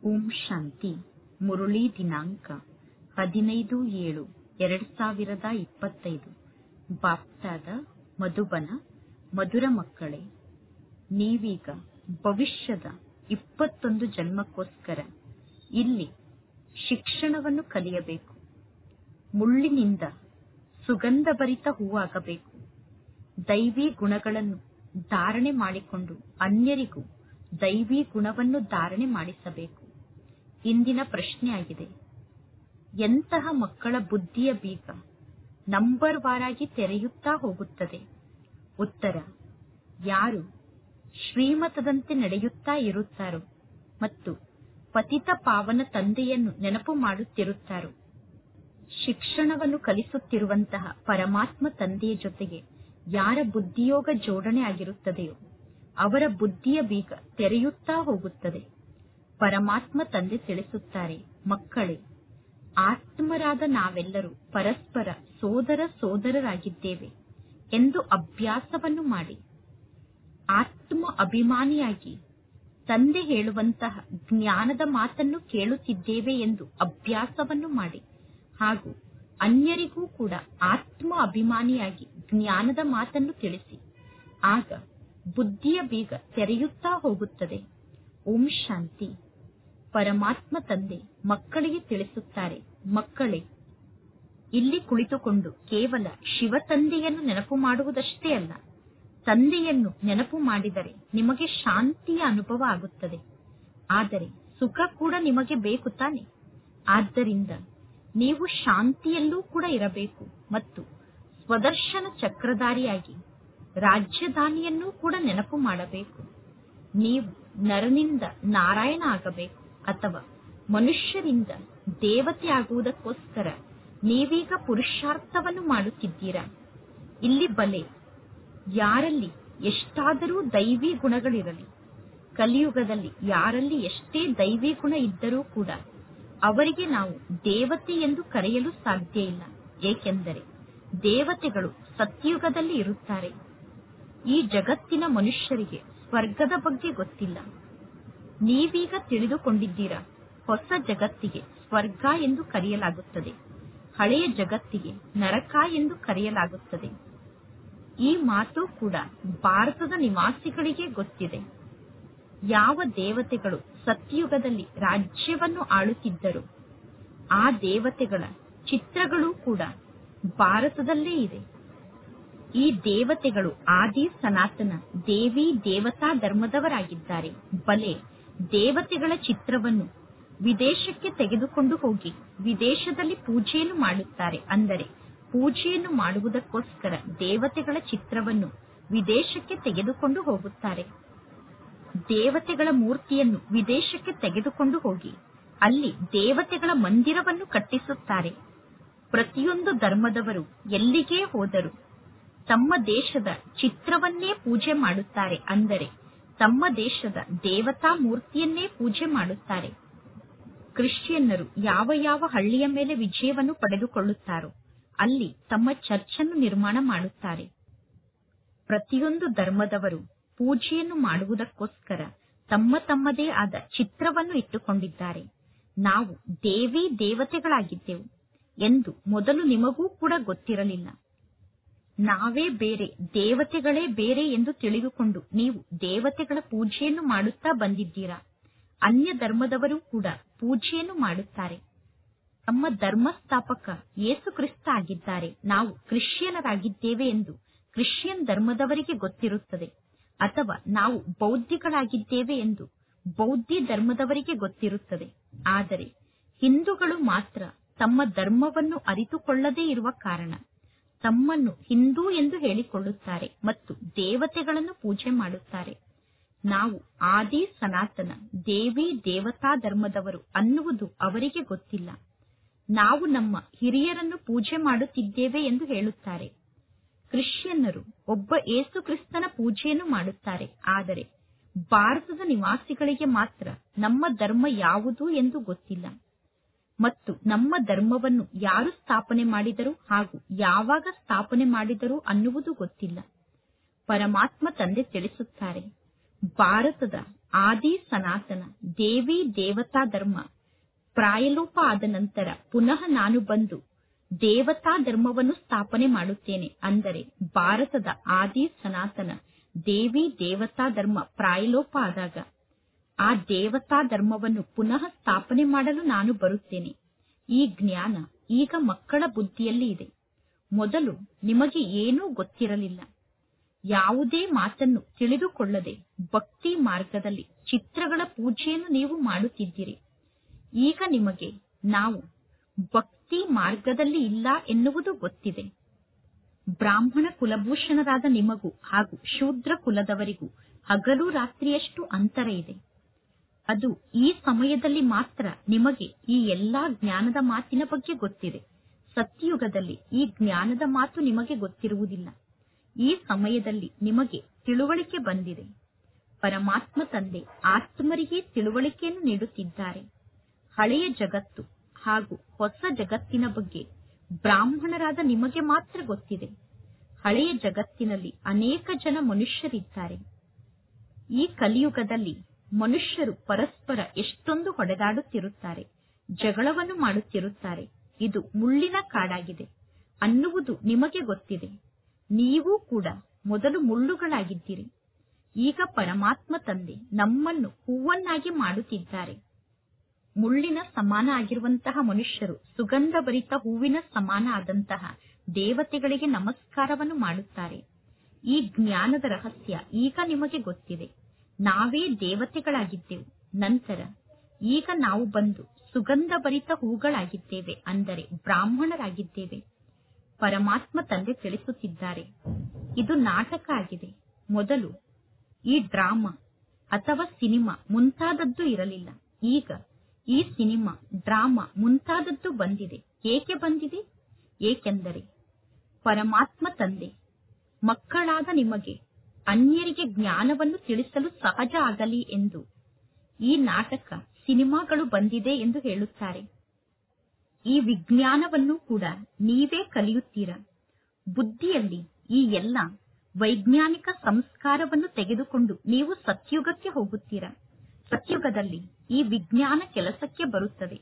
ಓಂ ಶಾಂತಿ ಮುರುಳಿ ದಿನಾಂಕ ಹದಿನೈದು ಏಳು ಎರಡು ಸಾವಿರದ ಇಪ್ಪತ್ತೈದು ಬಾಪ್ತಾದ ಮಧುಬನ ಮಧುರ ಮಕ್ಕಳೇ ನೀವೀಗ ಭವಿಷ್ಯದ ಇಪ್ಪತ್ತೊಂದು ಜನ್ಮಕ್ಕೋಸ್ಕರ ಇಲ್ಲಿ ಶಿಕ್ಷಣವನ್ನು ಕಲಿಯಬೇಕು ಮುಳ್ಳಿನಿಂದ ಸುಗಂಧಭರಿತ ಹೂವಾಗಬೇಕು ದೈವಿ ಗುಣಗಳನ್ನು ಧಾರಣೆ ಮಾಡಿಕೊಂಡು ಅನ್ಯರಿಗೂ ದೈವಿ ಗುಣವನ್ನು ಧಾರಣೆ ಮಾಡಿಸಬೇಕು ಇಂದಿನ ಪ್ರಶ್ನೆಯಾಗಿದೆ ಎಂತಹ ಮಕ್ಕಳ ಬುದ್ಧಿಯ ಬೀಗ ನಂಬರ್ ವಾರಾಗಿ ತೆರೆಯುತ್ತಾ ಹೋಗುತ್ತದೆ ಉತ್ತರ ಯಾರು ಶ್ರೀಮತದಂತೆ ನಡೆಯುತ್ತಾ ಇರುತ್ತಾರೋ ಮತ್ತು ಪತಿತ ಪಾವನ ತಂದೆಯನ್ನು ನೆನಪು ಮಾಡುತ್ತಿರುತ್ತಾರೋ ಶಿಕ್ಷಣವನ್ನು ಕಲಿಸುತ್ತಿರುವಂತಹ ಪರಮಾತ್ಮ ತಂದೆಯ ಜೊತೆಗೆ ಯಾರ ಬುದ್ಧಿಯೋಗ ಜೋಡಣೆ ಆಗಿರುತ್ತದೆಯೋ ಅವರ ಬುದ್ಧಿಯ ಬೀಗ ತೆರೆಯುತ್ತಾ ಹೋಗುತ್ತದೆ ಪರಮಾತ್ಮ ತಂದೆ ತಿಳಿಸುತ್ತಾರೆ ಮಕ್ಕಳೇ ಆತ್ಮರಾದ ನಾವೆಲ್ಲರೂ ಪರಸ್ಪರ ಸೋದರ ಸೋದರರಾಗಿದ್ದೇವೆ ಎಂದು ಅಭ್ಯಾಸವನ್ನು ಮಾಡಿ ಆತ್ಮ ಅಭಿಮಾನಿಯಾಗಿ ತಂದೆ ಹೇಳುವಂತಹ ಜ್ಞಾನದ ಮಾತನ್ನು ಕೇಳುತ್ತಿದ್ದೇವೆ ಎಂದು ಅಭ್ಯಾಸವನ್ನು ಮಾಡಿ ಹಾಗೂ ಅನ್ಯರಿಗೂ ಕೂಡ ಆತ್ಮ ಅಭಿಮಾನಿಯಾಗಿ ಜ್ಞಾನದ ಮಾತನ್ನು ತಿಳಿಸಿ ಆಗ ಬುದ್ಧಿಯ ಬೀಗ ತೆರೆಯುತ್ತಾ ಹೋಗುತ್ತದೆ ಓಂ ಶಾಂತಿ ಪರಮಾತ್ಮ ತಂದೆ ಮಕ್ಕಳಿಗೆ ತಿಳಿಸುತ್ತಾರೆ ಮಕ್ಕಳೇ ಇಲ್ಲಿ ಕುಳಿತುಕೊಂಡು ಕೇವಲ ಶಿವ ತಂದೆಯನ್ನು ನೆನಪು ಮಾಡುವುದಷ್ಟೇ ಅಲ್ಲ ತಂದೆಯನ್ನು ನೆನಪು ಮಾಡಿದರೆ ನಿಮಗೆ ಶಾಂತಿಯ ಅನುಭವ ಆಗುತ್ತದೆ ಆದರೆ ಸುಖ ಕೂಡ ನಿಮಗೆ ಬೇಕು ತಾನೆ ಆದ್ದರಿಂದ ನೀವು ಶಾಂತಿಯಲ್ಲೂ ಕೂಡ ಇರಬೇಕು ಮತ್ತು ಸ್ವದರ್ಶನ ಚಕ್ರಧಾರಿಯಾಗಿ ರಾಜ್ಯಧಾನಿಯನ್ನೂ ಕೂಡ ನೆನಪು ಮಾಡಬೇಕು ನೀವು ನರನಿಂದ ನಾರಾಯಣ ಆಗಬೇಕು ಅಥವಾ ಮನುಷ್ಯರಿಂದ ದೇವತೆ ಆಗುವುದಕ್ಕೋಸ್ಕರ ನೀವೀಗ ಪುರುಷಾರ್ಥವನ್ನು ಮಾಡುತ್ತಿದ್ದೀರಾ ಇಲ್ಲಿ ಬಲೆ ಯಾರಲ್ಲಿ ಎಷ್ಟಾದರೂ ದೈವಿ ಗುಣಗಳಿರಲಿ ಕಲಿಯುಗದಲ್ಲಿ ಯಾರಲ್ಲಿ ಎಷ್ಟೇ ದೈವಿ ಗುಣ ಇದ್ದರೂ ಕೂಡ ಅವರಿಗೆ ನಾವು ದೇವತೆ ಎಂದು ಕರೆಯಲು ಸಾಧ್ಯ ಇಲ್ಲ ಏಕೆಂದರೆ ದೇವತೆಗಳು ಸತ್ಯುಗದಲ್ಲಿ ಇರುತ್ತಾರೆ ಈ ಜಗತ್ತಿನ ಮನುಷ್ಯರಿಗೆ ಸ್ವರ್ಗದ ಬಗ್ಗೆ ಗೊತ್ತಿಲ್ಲ ನೀವೀಗ ತಿಳಿದುಕೊಂಡಿದ್ದೀರಾ ಹೊಸ ಜಗತ್ತಿಗೆ ಸ್ವರ್ಗ ಎಂದು ಕರೆಯಲಾಗುತ್ತದೆ ಹಳೆಯ ಜಗತ್ತಿಗೆ ನರಕ ಎಂದು ಕರೆಯಲಾಗುತ್ತದೆ ಈ ಮಾತು ಕೂಡ ಭಾರತದ ನಿವಾಸಿಗಳಿಗೆ ಗೊತ್ತಿದೆ ಯಾವ ದೇವತೆಗಳು ಸತ್ಯುಗದಲ್ಲಿ ರಾಜ್ಯವನ್ನು ಆಳುತ್ತಿದ್ದರು ಆ ದೇವತೆಗಳ ಚಿತ್ರಗಳು ಕೂಡ ಭಾರತದಲ್ಲೇ ಇದೆ ಈ ದೇವತೆಗಳು ಆದಿ ಸನಾತನ ದೇವಿ ದೇವತಾ ಧರ್ಮದವರಾಗಿದ್ದಾರೆ ಬಲೆ ದೇವತೆಗಳ ಚಿತ್ರವನ್ನು ವಿದೇಶಕ್ಕೆ ತೆಗೆದುಕೊಂಡು ಹೋಗಿ ವಿದೇಶದಲ್ಲಿ ಪೂಜೆಯನ್ನು ಮಾಡುತ್ತಾರೆ ಅಂದರೆ ಪೂಜೆಯನ್ನು ಮಾಡುವುದಕ್ಕೋಸ್ಕರ ದೇವತೆಗಳ ಚಿತ್ರವನ್ನು ವಿದೇಶಕ್ಕೆ ತೆಗೆದುಕೊಂಡು ಹೋಗುತ್ತಾರೆ ದೇವತೆಗಳ ಮೂರ್ತಿಯನ್ನು ವಿದೇಶಕ್ಕೆ ತೆಗೆದುಕೊಂಡು ಹೋಗಿ ಅಲ್ಲಿ ದೇವತೆಗಳ ಮಂದಿರವನ್ನು ಕಟ್ಟಿಸುತ್ತಾರೆ ಪ್ರತಿಯೊಂದು ಧರ್ಮದವರು ಎಲ್ಲಿಗೇ ಹೋದರು ತಮ್ಮ ದೇಶದ ಚಿತ್ರವನ್ನೇ ಪೂಜೆ ಮಾಡುತ್ತಾರೆ ಅಂದರೆ ತಮ್ಮ ದೇಶದ ದೇವತಾ ಮೂರ್ತಿಯನ್ನೇ ಪೂಜೆ ಮಾಡುತ್ತಾರೆ ಕ್ರಿಶ್ಚಿಯನ್ನರು ಯಾವ ಯಾವ ಹಳ್ಳಿಯ ಮೇಲೆ ವಿಜಯವನ್ನು ಪಡೆದುಕೊಳ್ಳುತ್ತಾರೋ ಅಲ್ಲಿ ತಮ್ಮ ಚರ್ಚನ್ನು ನಿರ್ಮಾಣ ಮಾಡುತ್ತಾರೆ ಪ್ರತಿಯೊಂದು ಧರ್ಮದವರು ಪೂಜೆಯನ್ನು ಮಾಡುವುದಕ್ಕೋಸ್ಕರ ತಮ್ಮ ತಮ್ಮದೇ ಆದ ಚಿತ್ರವನ್ನು ಇಟ್ಟುಕೊಂಡಿದ್ದಾರೆ ನಾವು ದೇವಿ ದೇವತೆಗಳಾಗಿದ್ದೆವು ಎಂದು ಮೊದಲು ನಿಮಗೂ ಕೂಡ ಗೊತ್ತಿರಲಿಲ್ಲ ನಾವೇ ಬೇರೆ ದೇವತೆಗಳೇ ಬೇರೆ ಎಂದು ತಿಳಿದುಕೊಂಡು ನೀವು ದೇವತೆಗಳ ಪೂಜೆಯನ್ನು ಮಾಡುತ್ತಾ ಬಂದಿದ್ದೀರಾ ಅನ್ಯ ಧರ್ಮದವರು ಕೂಡ ಪೂಜೆಯನ್ನು ಮಾಡುತ್ತಾರೆ ತಮ್ಮ ಧರ್ಮಸ್ಥಾಪಕ ಯೇಸು ಕ್ರಿಸ್ತ ಆಗಿದ್ದಾರೆ ನಾವು ಕ್ರಿಶ್ಚಿಯನರಾಗಿದ್ದೇವೆ ಎಂದು ಕ್ರಿಶ್ಚಿಯನ್ ಧರ್ಮದವರಿಗೆ ಗೊತ್ತಿರುತ್ತದೆ ಅಥವಾ ನಾವು ಬೌದ್ಧಿಗಳಾಗಿದ್ದೇವೆ ಎಂದು ಬೌದ್ಧಿ ಧರ್ಮದವರಿಗೆ ಗೊತ್ತಿರುತ್ತದೆ ಆದರೆ ಹಿಂದೂಗಳು ಮಾತ್ರ ತಮ್ಮ ಧರ್ಮವನ್ನು ಅರಿತುಕೊಳ್ಳದೇ ಇರುವ ಕಾರಣ ತಮ್ಮನ್ನು ಹಿಂದೂ ಎಂದು ಹೇಳಿಕೊಳ್ಳುತ್ತಾರೆ ಮತ್ತು ದೇವತೆಗಳನ್ನು ಪೂಜೆ ಮಾಡುತ್ತಾರೆ ನಾವು ಆದಿ ಸನಾತನ ದೇವಿ ದೇವತಾ ಧರ್ಮದವರು ಅನ್ನುವುದು ಅವರಿಗೆ ಗೊತ್ತಿಲ್ಲ ನಾವು ನಮ್ಮ ಹಿರಿಯರನ್ನು ಪೂಜೆ ಮಾಡುತ್ತಿದ್ದೇವೆ ಎಂದು ಹೇಳುತ್ತಾರೆ ಕ್ರಿಶ್ಚಿಯನ್ನರು ಒಬ್ಬ ಏಸು ಕ್ರಿಸ್ತನ ಪೂಜೆಯನ್ನು ಮಾಡುತ್ತಾರೆ ಆದರೆ ಭಾರತದ ನಿವಾಸಿಗಳಿಗೆ ಮಾತ್ರ ನಮ್ಮ ಧರ್ಮ ಯಾವುದು ಎಂದು ಗೊತ್ತಿಲ್ಲ ಮತ್ತು ನಮ್ಮ ಧರ್ಮವನ್ನು ಯಾರು ಸ್ಥಾಪನೆ ಮಾಡಿದರು ಹಾಗೂ ಯಾವಾಗ ಸ್ಥಾಪನೆ ಮಾಡಿದರು ಅನ್ನುವುದು ಗೊತ್ತಿಲ್ಲ ಪರಮಾತ್ಮ ತಂದೆ ತಿಳಿಸುತ್ತಾರೆ ಭಾರತದ ಆದಿ ಸನಾತನ ದೇವಿ ದೇವತಾ ಧರ್ಮ ಪ್ರಾಯಲೋಪ ಆದ ನಂತರ ಪುನಃ ನಾನು ಬಂದು ದೇವತಾ ಧರ್ಮವನ್ನು ಸ್ಥಾಪನೆ ಮಾಡುತ್ತೇನೆ ಅಂದರೆ ಭಾರತದ ಆದಿ ಸನಾತನ ದೇವಿ ದೇವತಾ ಧರ್ಮ ಪ್ರಾಯಲೋಪ ಆದಾಗ ಆ ದೇವತಾ ಧರ್ಮವನ್ನು ಪುನಃ ಸ್ಥಾಪನೆ ಮಾಡಲು ನಾನು ಬರುತ್ತೇನೆ ಈ ಜ್ಞಾನ ಈಗ ಮಕ್ಕಳ ಬುದ್ಧಿಯಲ್ಲಿ ಇದೆ ಮೊದಲು ನಿಮಗೆ ಏನೂ ಗೊತ್ತಿರಲಿಲ್ಲ ಯಾವುದೇ ಮಾತನ್ನು ತಿಳಿದುಕೊಳ್ಳದೆ ಭಕ್ತಿ ಮಾರ್ಗದಲ್ಲಿ ಚಿತ್ರಗಳ ಪೂಜೆಯನ್ನು ನೀವು ಮಾಡುತ್ತಿದ್ದೀರಿ ಈಗ ನಿಮಗೆ ನಾವು ಭಕ್ತಿ ಮಾರ್ಗದಲ್ಲಿ ಇಲ್ಲ ಎನ್ನುವುದು ಗೊತ್ತಿದೆ ಬ್ರಾಹ್ಮಣ ಕುಲಭೂಷಣರಾದ ನಿಮಗೂ ಹಾಗೂ ಶೂದ್ರ ಕುಲದವರಿಗೂ ಹಗಲು ರಾತ್ರಿಯಷ್ಟು ಅಂತರ ಇದೆ ಅದು ಈ ಸಮಯದಲ್ಲಿ ಮಾತ್ರ ನಿಮಗೆ ಈ ಎಲ್ಲಾ ಜ್ಞಾನದ ಮಾತಿನ ಬಗ್ಗೆ ಗೊತ್ತಿದೆ ಸತ್ಯಯುಗದಲ್ಲಿ ಈ ಜ್ಞಾನದ ಮಾತು ನಿಮಗೆ ಗೊತ್ತಿರುವುದಿಲ್ಲ ಈ ಸಮಯದಲ್ಲಿ ನಿಮಗೆ ತಿಳುವಳಿಕೆ ಬಂದಿದೆ ಪರಮಾತ್ಮ ತಂದೆ ಆತ್ಮರಿಗೆ ತಿಳುವಳಿಕೆಯನ್ನು ನೀಡುತ್ತಿದ್ದಾರೆ ಹಳೆಯ ಜಗತ್ತು ಹಾಗೂ ಹೊಸ ಜಗತ್ತಿನ ಬಗ್ಗೆ ಬ್ರಾಹ್ಮಣರಾದ ನಿಮಗೆ ಮಾತ್ರ ಗೊತ್ತಿದೆ ಹಳೆಯ ಜಗತ್ತಿನಲ್ಲಿ ಅನೇಕ ಜನ ಮನುಷ್ಯರಿದ್ದಾರೆ ಈ ಕಲಿಯುಗದಲ್ಲಿ ಮನುಷ್ಯರು ಪರಸ್ಪರ ಎಷ್ಟೊಂದು ಹೊಡೆದಾಡುತ್ತಿರುತ್ತಾರೆ ಜಗಳವನ್ನು ಮಾಡುತ್ತಿರುತ್ತಾರೆ ಇದು ಮುಳ್ಳಿನ ಕಾಡಾಗಿದೆ ಅನ್ನುವುದು ನಿಮಗೆ ಗೊತ್ತಿದೆ ನೀವು ಕೂಡ ಮೊದಲು ಮುಳ್ಳುಗಳಾಗಿದ್ದೀರಿ ಈಗ ಪರಮಾತ್ಮ ತಂದೆ ನಮ್ಮನ್ನು ಹೂವನ್ನಾಗಿ ಮಾಡುತ್ತಿದ್ದಾರೆ ಮುಳ್ಳಿನ ಸಮಾನ ಆಗಿರುವಂತಹ ಮನುಷ್ಯರು ಸುಗಂಧ ಭರಿತ ಹೂವಿನ ಸಮಾನ ಆದಂತಹ ದೇವತೆಗಳಿಗೆ ನಮಸ್ಕಾರವನ್ನು ಮಾಡುತ್ತಾರೆ ಈ ಜ್ಞಾನದ ರಹಸ್ಯ ಈಗ ನಿಮಗೆ ಗೊತ್ತಿದೆ ನಾವೇ ದೇವತೆಗಳಾಗಿದ್ದೆವು ನಂತರ ಈಗ ನಾವು ಬಂದು ಸುಗಂಧ ಭರಿತ ಹೂಗಳಾಗಿದ್ದೇವೆ ಅಂದರೆ ಬ್ರಾಹ್ಮಣರಾಗಿದ್ದೇವೆ ಪರಮಾತ್ಮ ತಂದೆ ತಿಳಿಸುತ್ತಿದ್ದಾರೆ ಇದು ನಾಟಕ ಆಗಿದೆ ಮೊದಲು ಈ ಡ್ರಾಮಾ ಅಥವಾ ಸಿನಿಮಾ ಮುಂತಾದದ್ದು ಇರಲಿಲ್ಲ ಈಗ ಈ ಸಿನಿಮಾ ಡ್ರಾಮಾ ಮುಂತಾದದ್ದು ಬಂದಿದೆ ಏಕೆ ಬಂದಿದೆ ಏಕೆಂದರೆ ಪರಮಾತ್ಮ ತಂದೆ ಮಕ್ಕಳಾದ ನಿಮಗೆ ಅನ್ಯರಿಗೆ ಜ್ಞಾನವನ್ನು ತಿಳಿಸಲು ಸಹಜ ಆಗಲಿ ಎಂದು ಈ ನಾಟಕ ಸಿನಿಮಾಗಳು ಬಂದಿದೆ ಎಂದು ಹೇಳುತ್ತಾರೆ ಈ ವಿಜ್ಞಾನವನ್ನು ಕೂಡ ನೀವೇ ಕಲಿಯುತ್ತೀರಾ ಬುದ್ಧಿಯಲ್ಲಿ ಈ ಎಲ್ಲ ವೈಜ್ಞಾನಿಕ ಸಂಸ್ಕಾರವನ್ನು ತೆಗೆದುಕೊಂಡು ನೀವು ಸತ್ಯುಗಕ್ಕೆ ಹೋಗುತ್ತೀರಾ ಸತ್ಯುಗದಲ್ಲಿ ಈ ವಿಜ್ಞಾನ ಕೆಲಸಕ್ಕೆ ಬರುತ್ತದೆ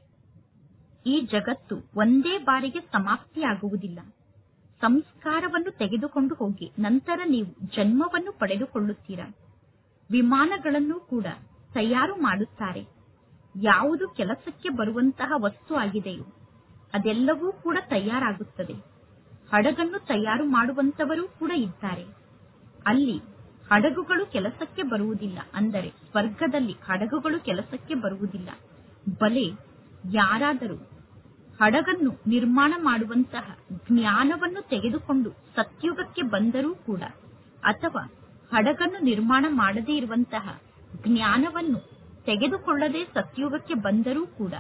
ಈ ಜಗತ್ತು ಒಂದೇ ಬಾರಿಗೆ ಸಮಾಪ್ತಿಯಾಗುವುದಿಲ್ಲ ಸಂಸ್ಕಾರವನ್ನು ತೆಗೆದುಕೊಂಡು ಹೋಗಿ ನಂತರ ನೀವು ಜನ್ಮವನ್ನು ಪಡೆದುಕೊಳ್ಳುತ್ತೀರಾ ವಿಮಾನಗಳನ್ನು ಕೂಡ ತಯಾರು ಮಾಡುತ್ತಾರೆ ಯಾವುದು ಕೆಲಸಕ್ಕೆ ಬರುವಂತಹ ವಸ್ತು ಆಗಿದೆಯೋ ಅದೆಲ್ಲವೂ ಕೂಡ ತಯಾರಾಗುತ್ತದೆ ಹಡಗನ್ನು ತಯಾರು ಮಾಡುವಂತವರು ಕೂಡ ಇದ್ದಾರೆ ಅಲ್ಲಿ ಹಡಗುಗಳು ಕೆಲಸಕ್ಕೆ ಬರುವುದಿಲ್ಲ ಅಂದರೆ ಸ್ವರ್ಗದಲ್ಲಿ ಹಡಗುಗಳು ಕೆಲಸಕ್ಕೆ ಬರುವುದಿಲ್ಲ ಬಲೆ ಯಾರಾದರೂ ಹಡಗನ್ನು ನಿರ್ಮಾಣ ಮಾಡುವಂತಹ ಜ್ಞಾನವನ್ನು ತೆಗೆದುಕೊಂಡು ಸತ್ಯುಗಕ್ಕೆ ಬಂದರೂ ಕೂಡ ಅಥವಾ ಹಡಗನ್ನು ನಿರ್ಮಾಣ ಮಾಡದೇ ಇರುವಂತಹ ಜ್ಞಾನವನ್ನು ತೆಗೆದುಕೊಳ್ಳದೆ ಸತ್ಯುಗಕ್ಕೆ ಬಂದರೂ ಕೂಡ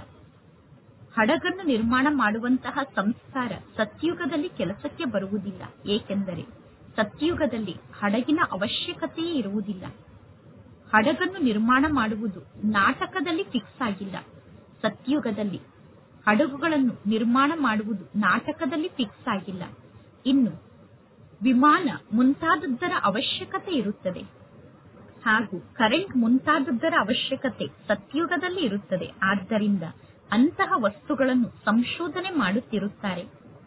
ಹಡಗನ್ನು ನಿರ್ಮಾಣ ಮಾಡುವಂತಹ ಸಂಸ್ಕಾರ ಸತ್ಯುಗದಲ್ಲಿ ಕೆಲಸಕ್ಕೆ ಬರುವುದಿಲ್ಲ ಏಕೆಂದರೆ ಸತ್ಯುಗದಲ್ಲಿ ಹಡಗಿನ ಅವಶ್ಯಕತೆಯೇ ಇರುವುದಿಲ್ಲ ಹಡಗನ್ನು ನಿರ್ಮಾಣ ಮಾಡುವುದು ನಾಟಕದಲ್ಲಿ ಫಿಕ್ಸ್ ಆಗಿಲ್ಲ ಸತ್ಯುಗದಲ್ಲಿ ಹಡಗುಗಳನ್ನು ನಿರ್ಮಾಣ ಮಾಡುವುದು ನಾಟಕದಲ್ಲಿ ಫಿಕ್ಸ್ ಆಗಿಲ್ಲ ಇನ್ನು ವಿಮಾನ ಮುಂತಾದದ್ದರ ಅವಶ್ಯಕತೆ ಇರುತ್ತದೆ ಹಾಗೂ ಕರೆಂಟ್ ಮುಂತಾದದ್ದರ ಅವಶ್ಯಕತೆ ಸತ್ಯುಗದಲ್ಲಿ ಇರುತ್ತದೆ ಆದ್ದರಿಂದ ಅಂತಹ ವಸ್ತುಗಳನ್ನು ಸಂಶೋಧನೆ ಮಾಡುತ್ತಿರುತ್ತಾರೆ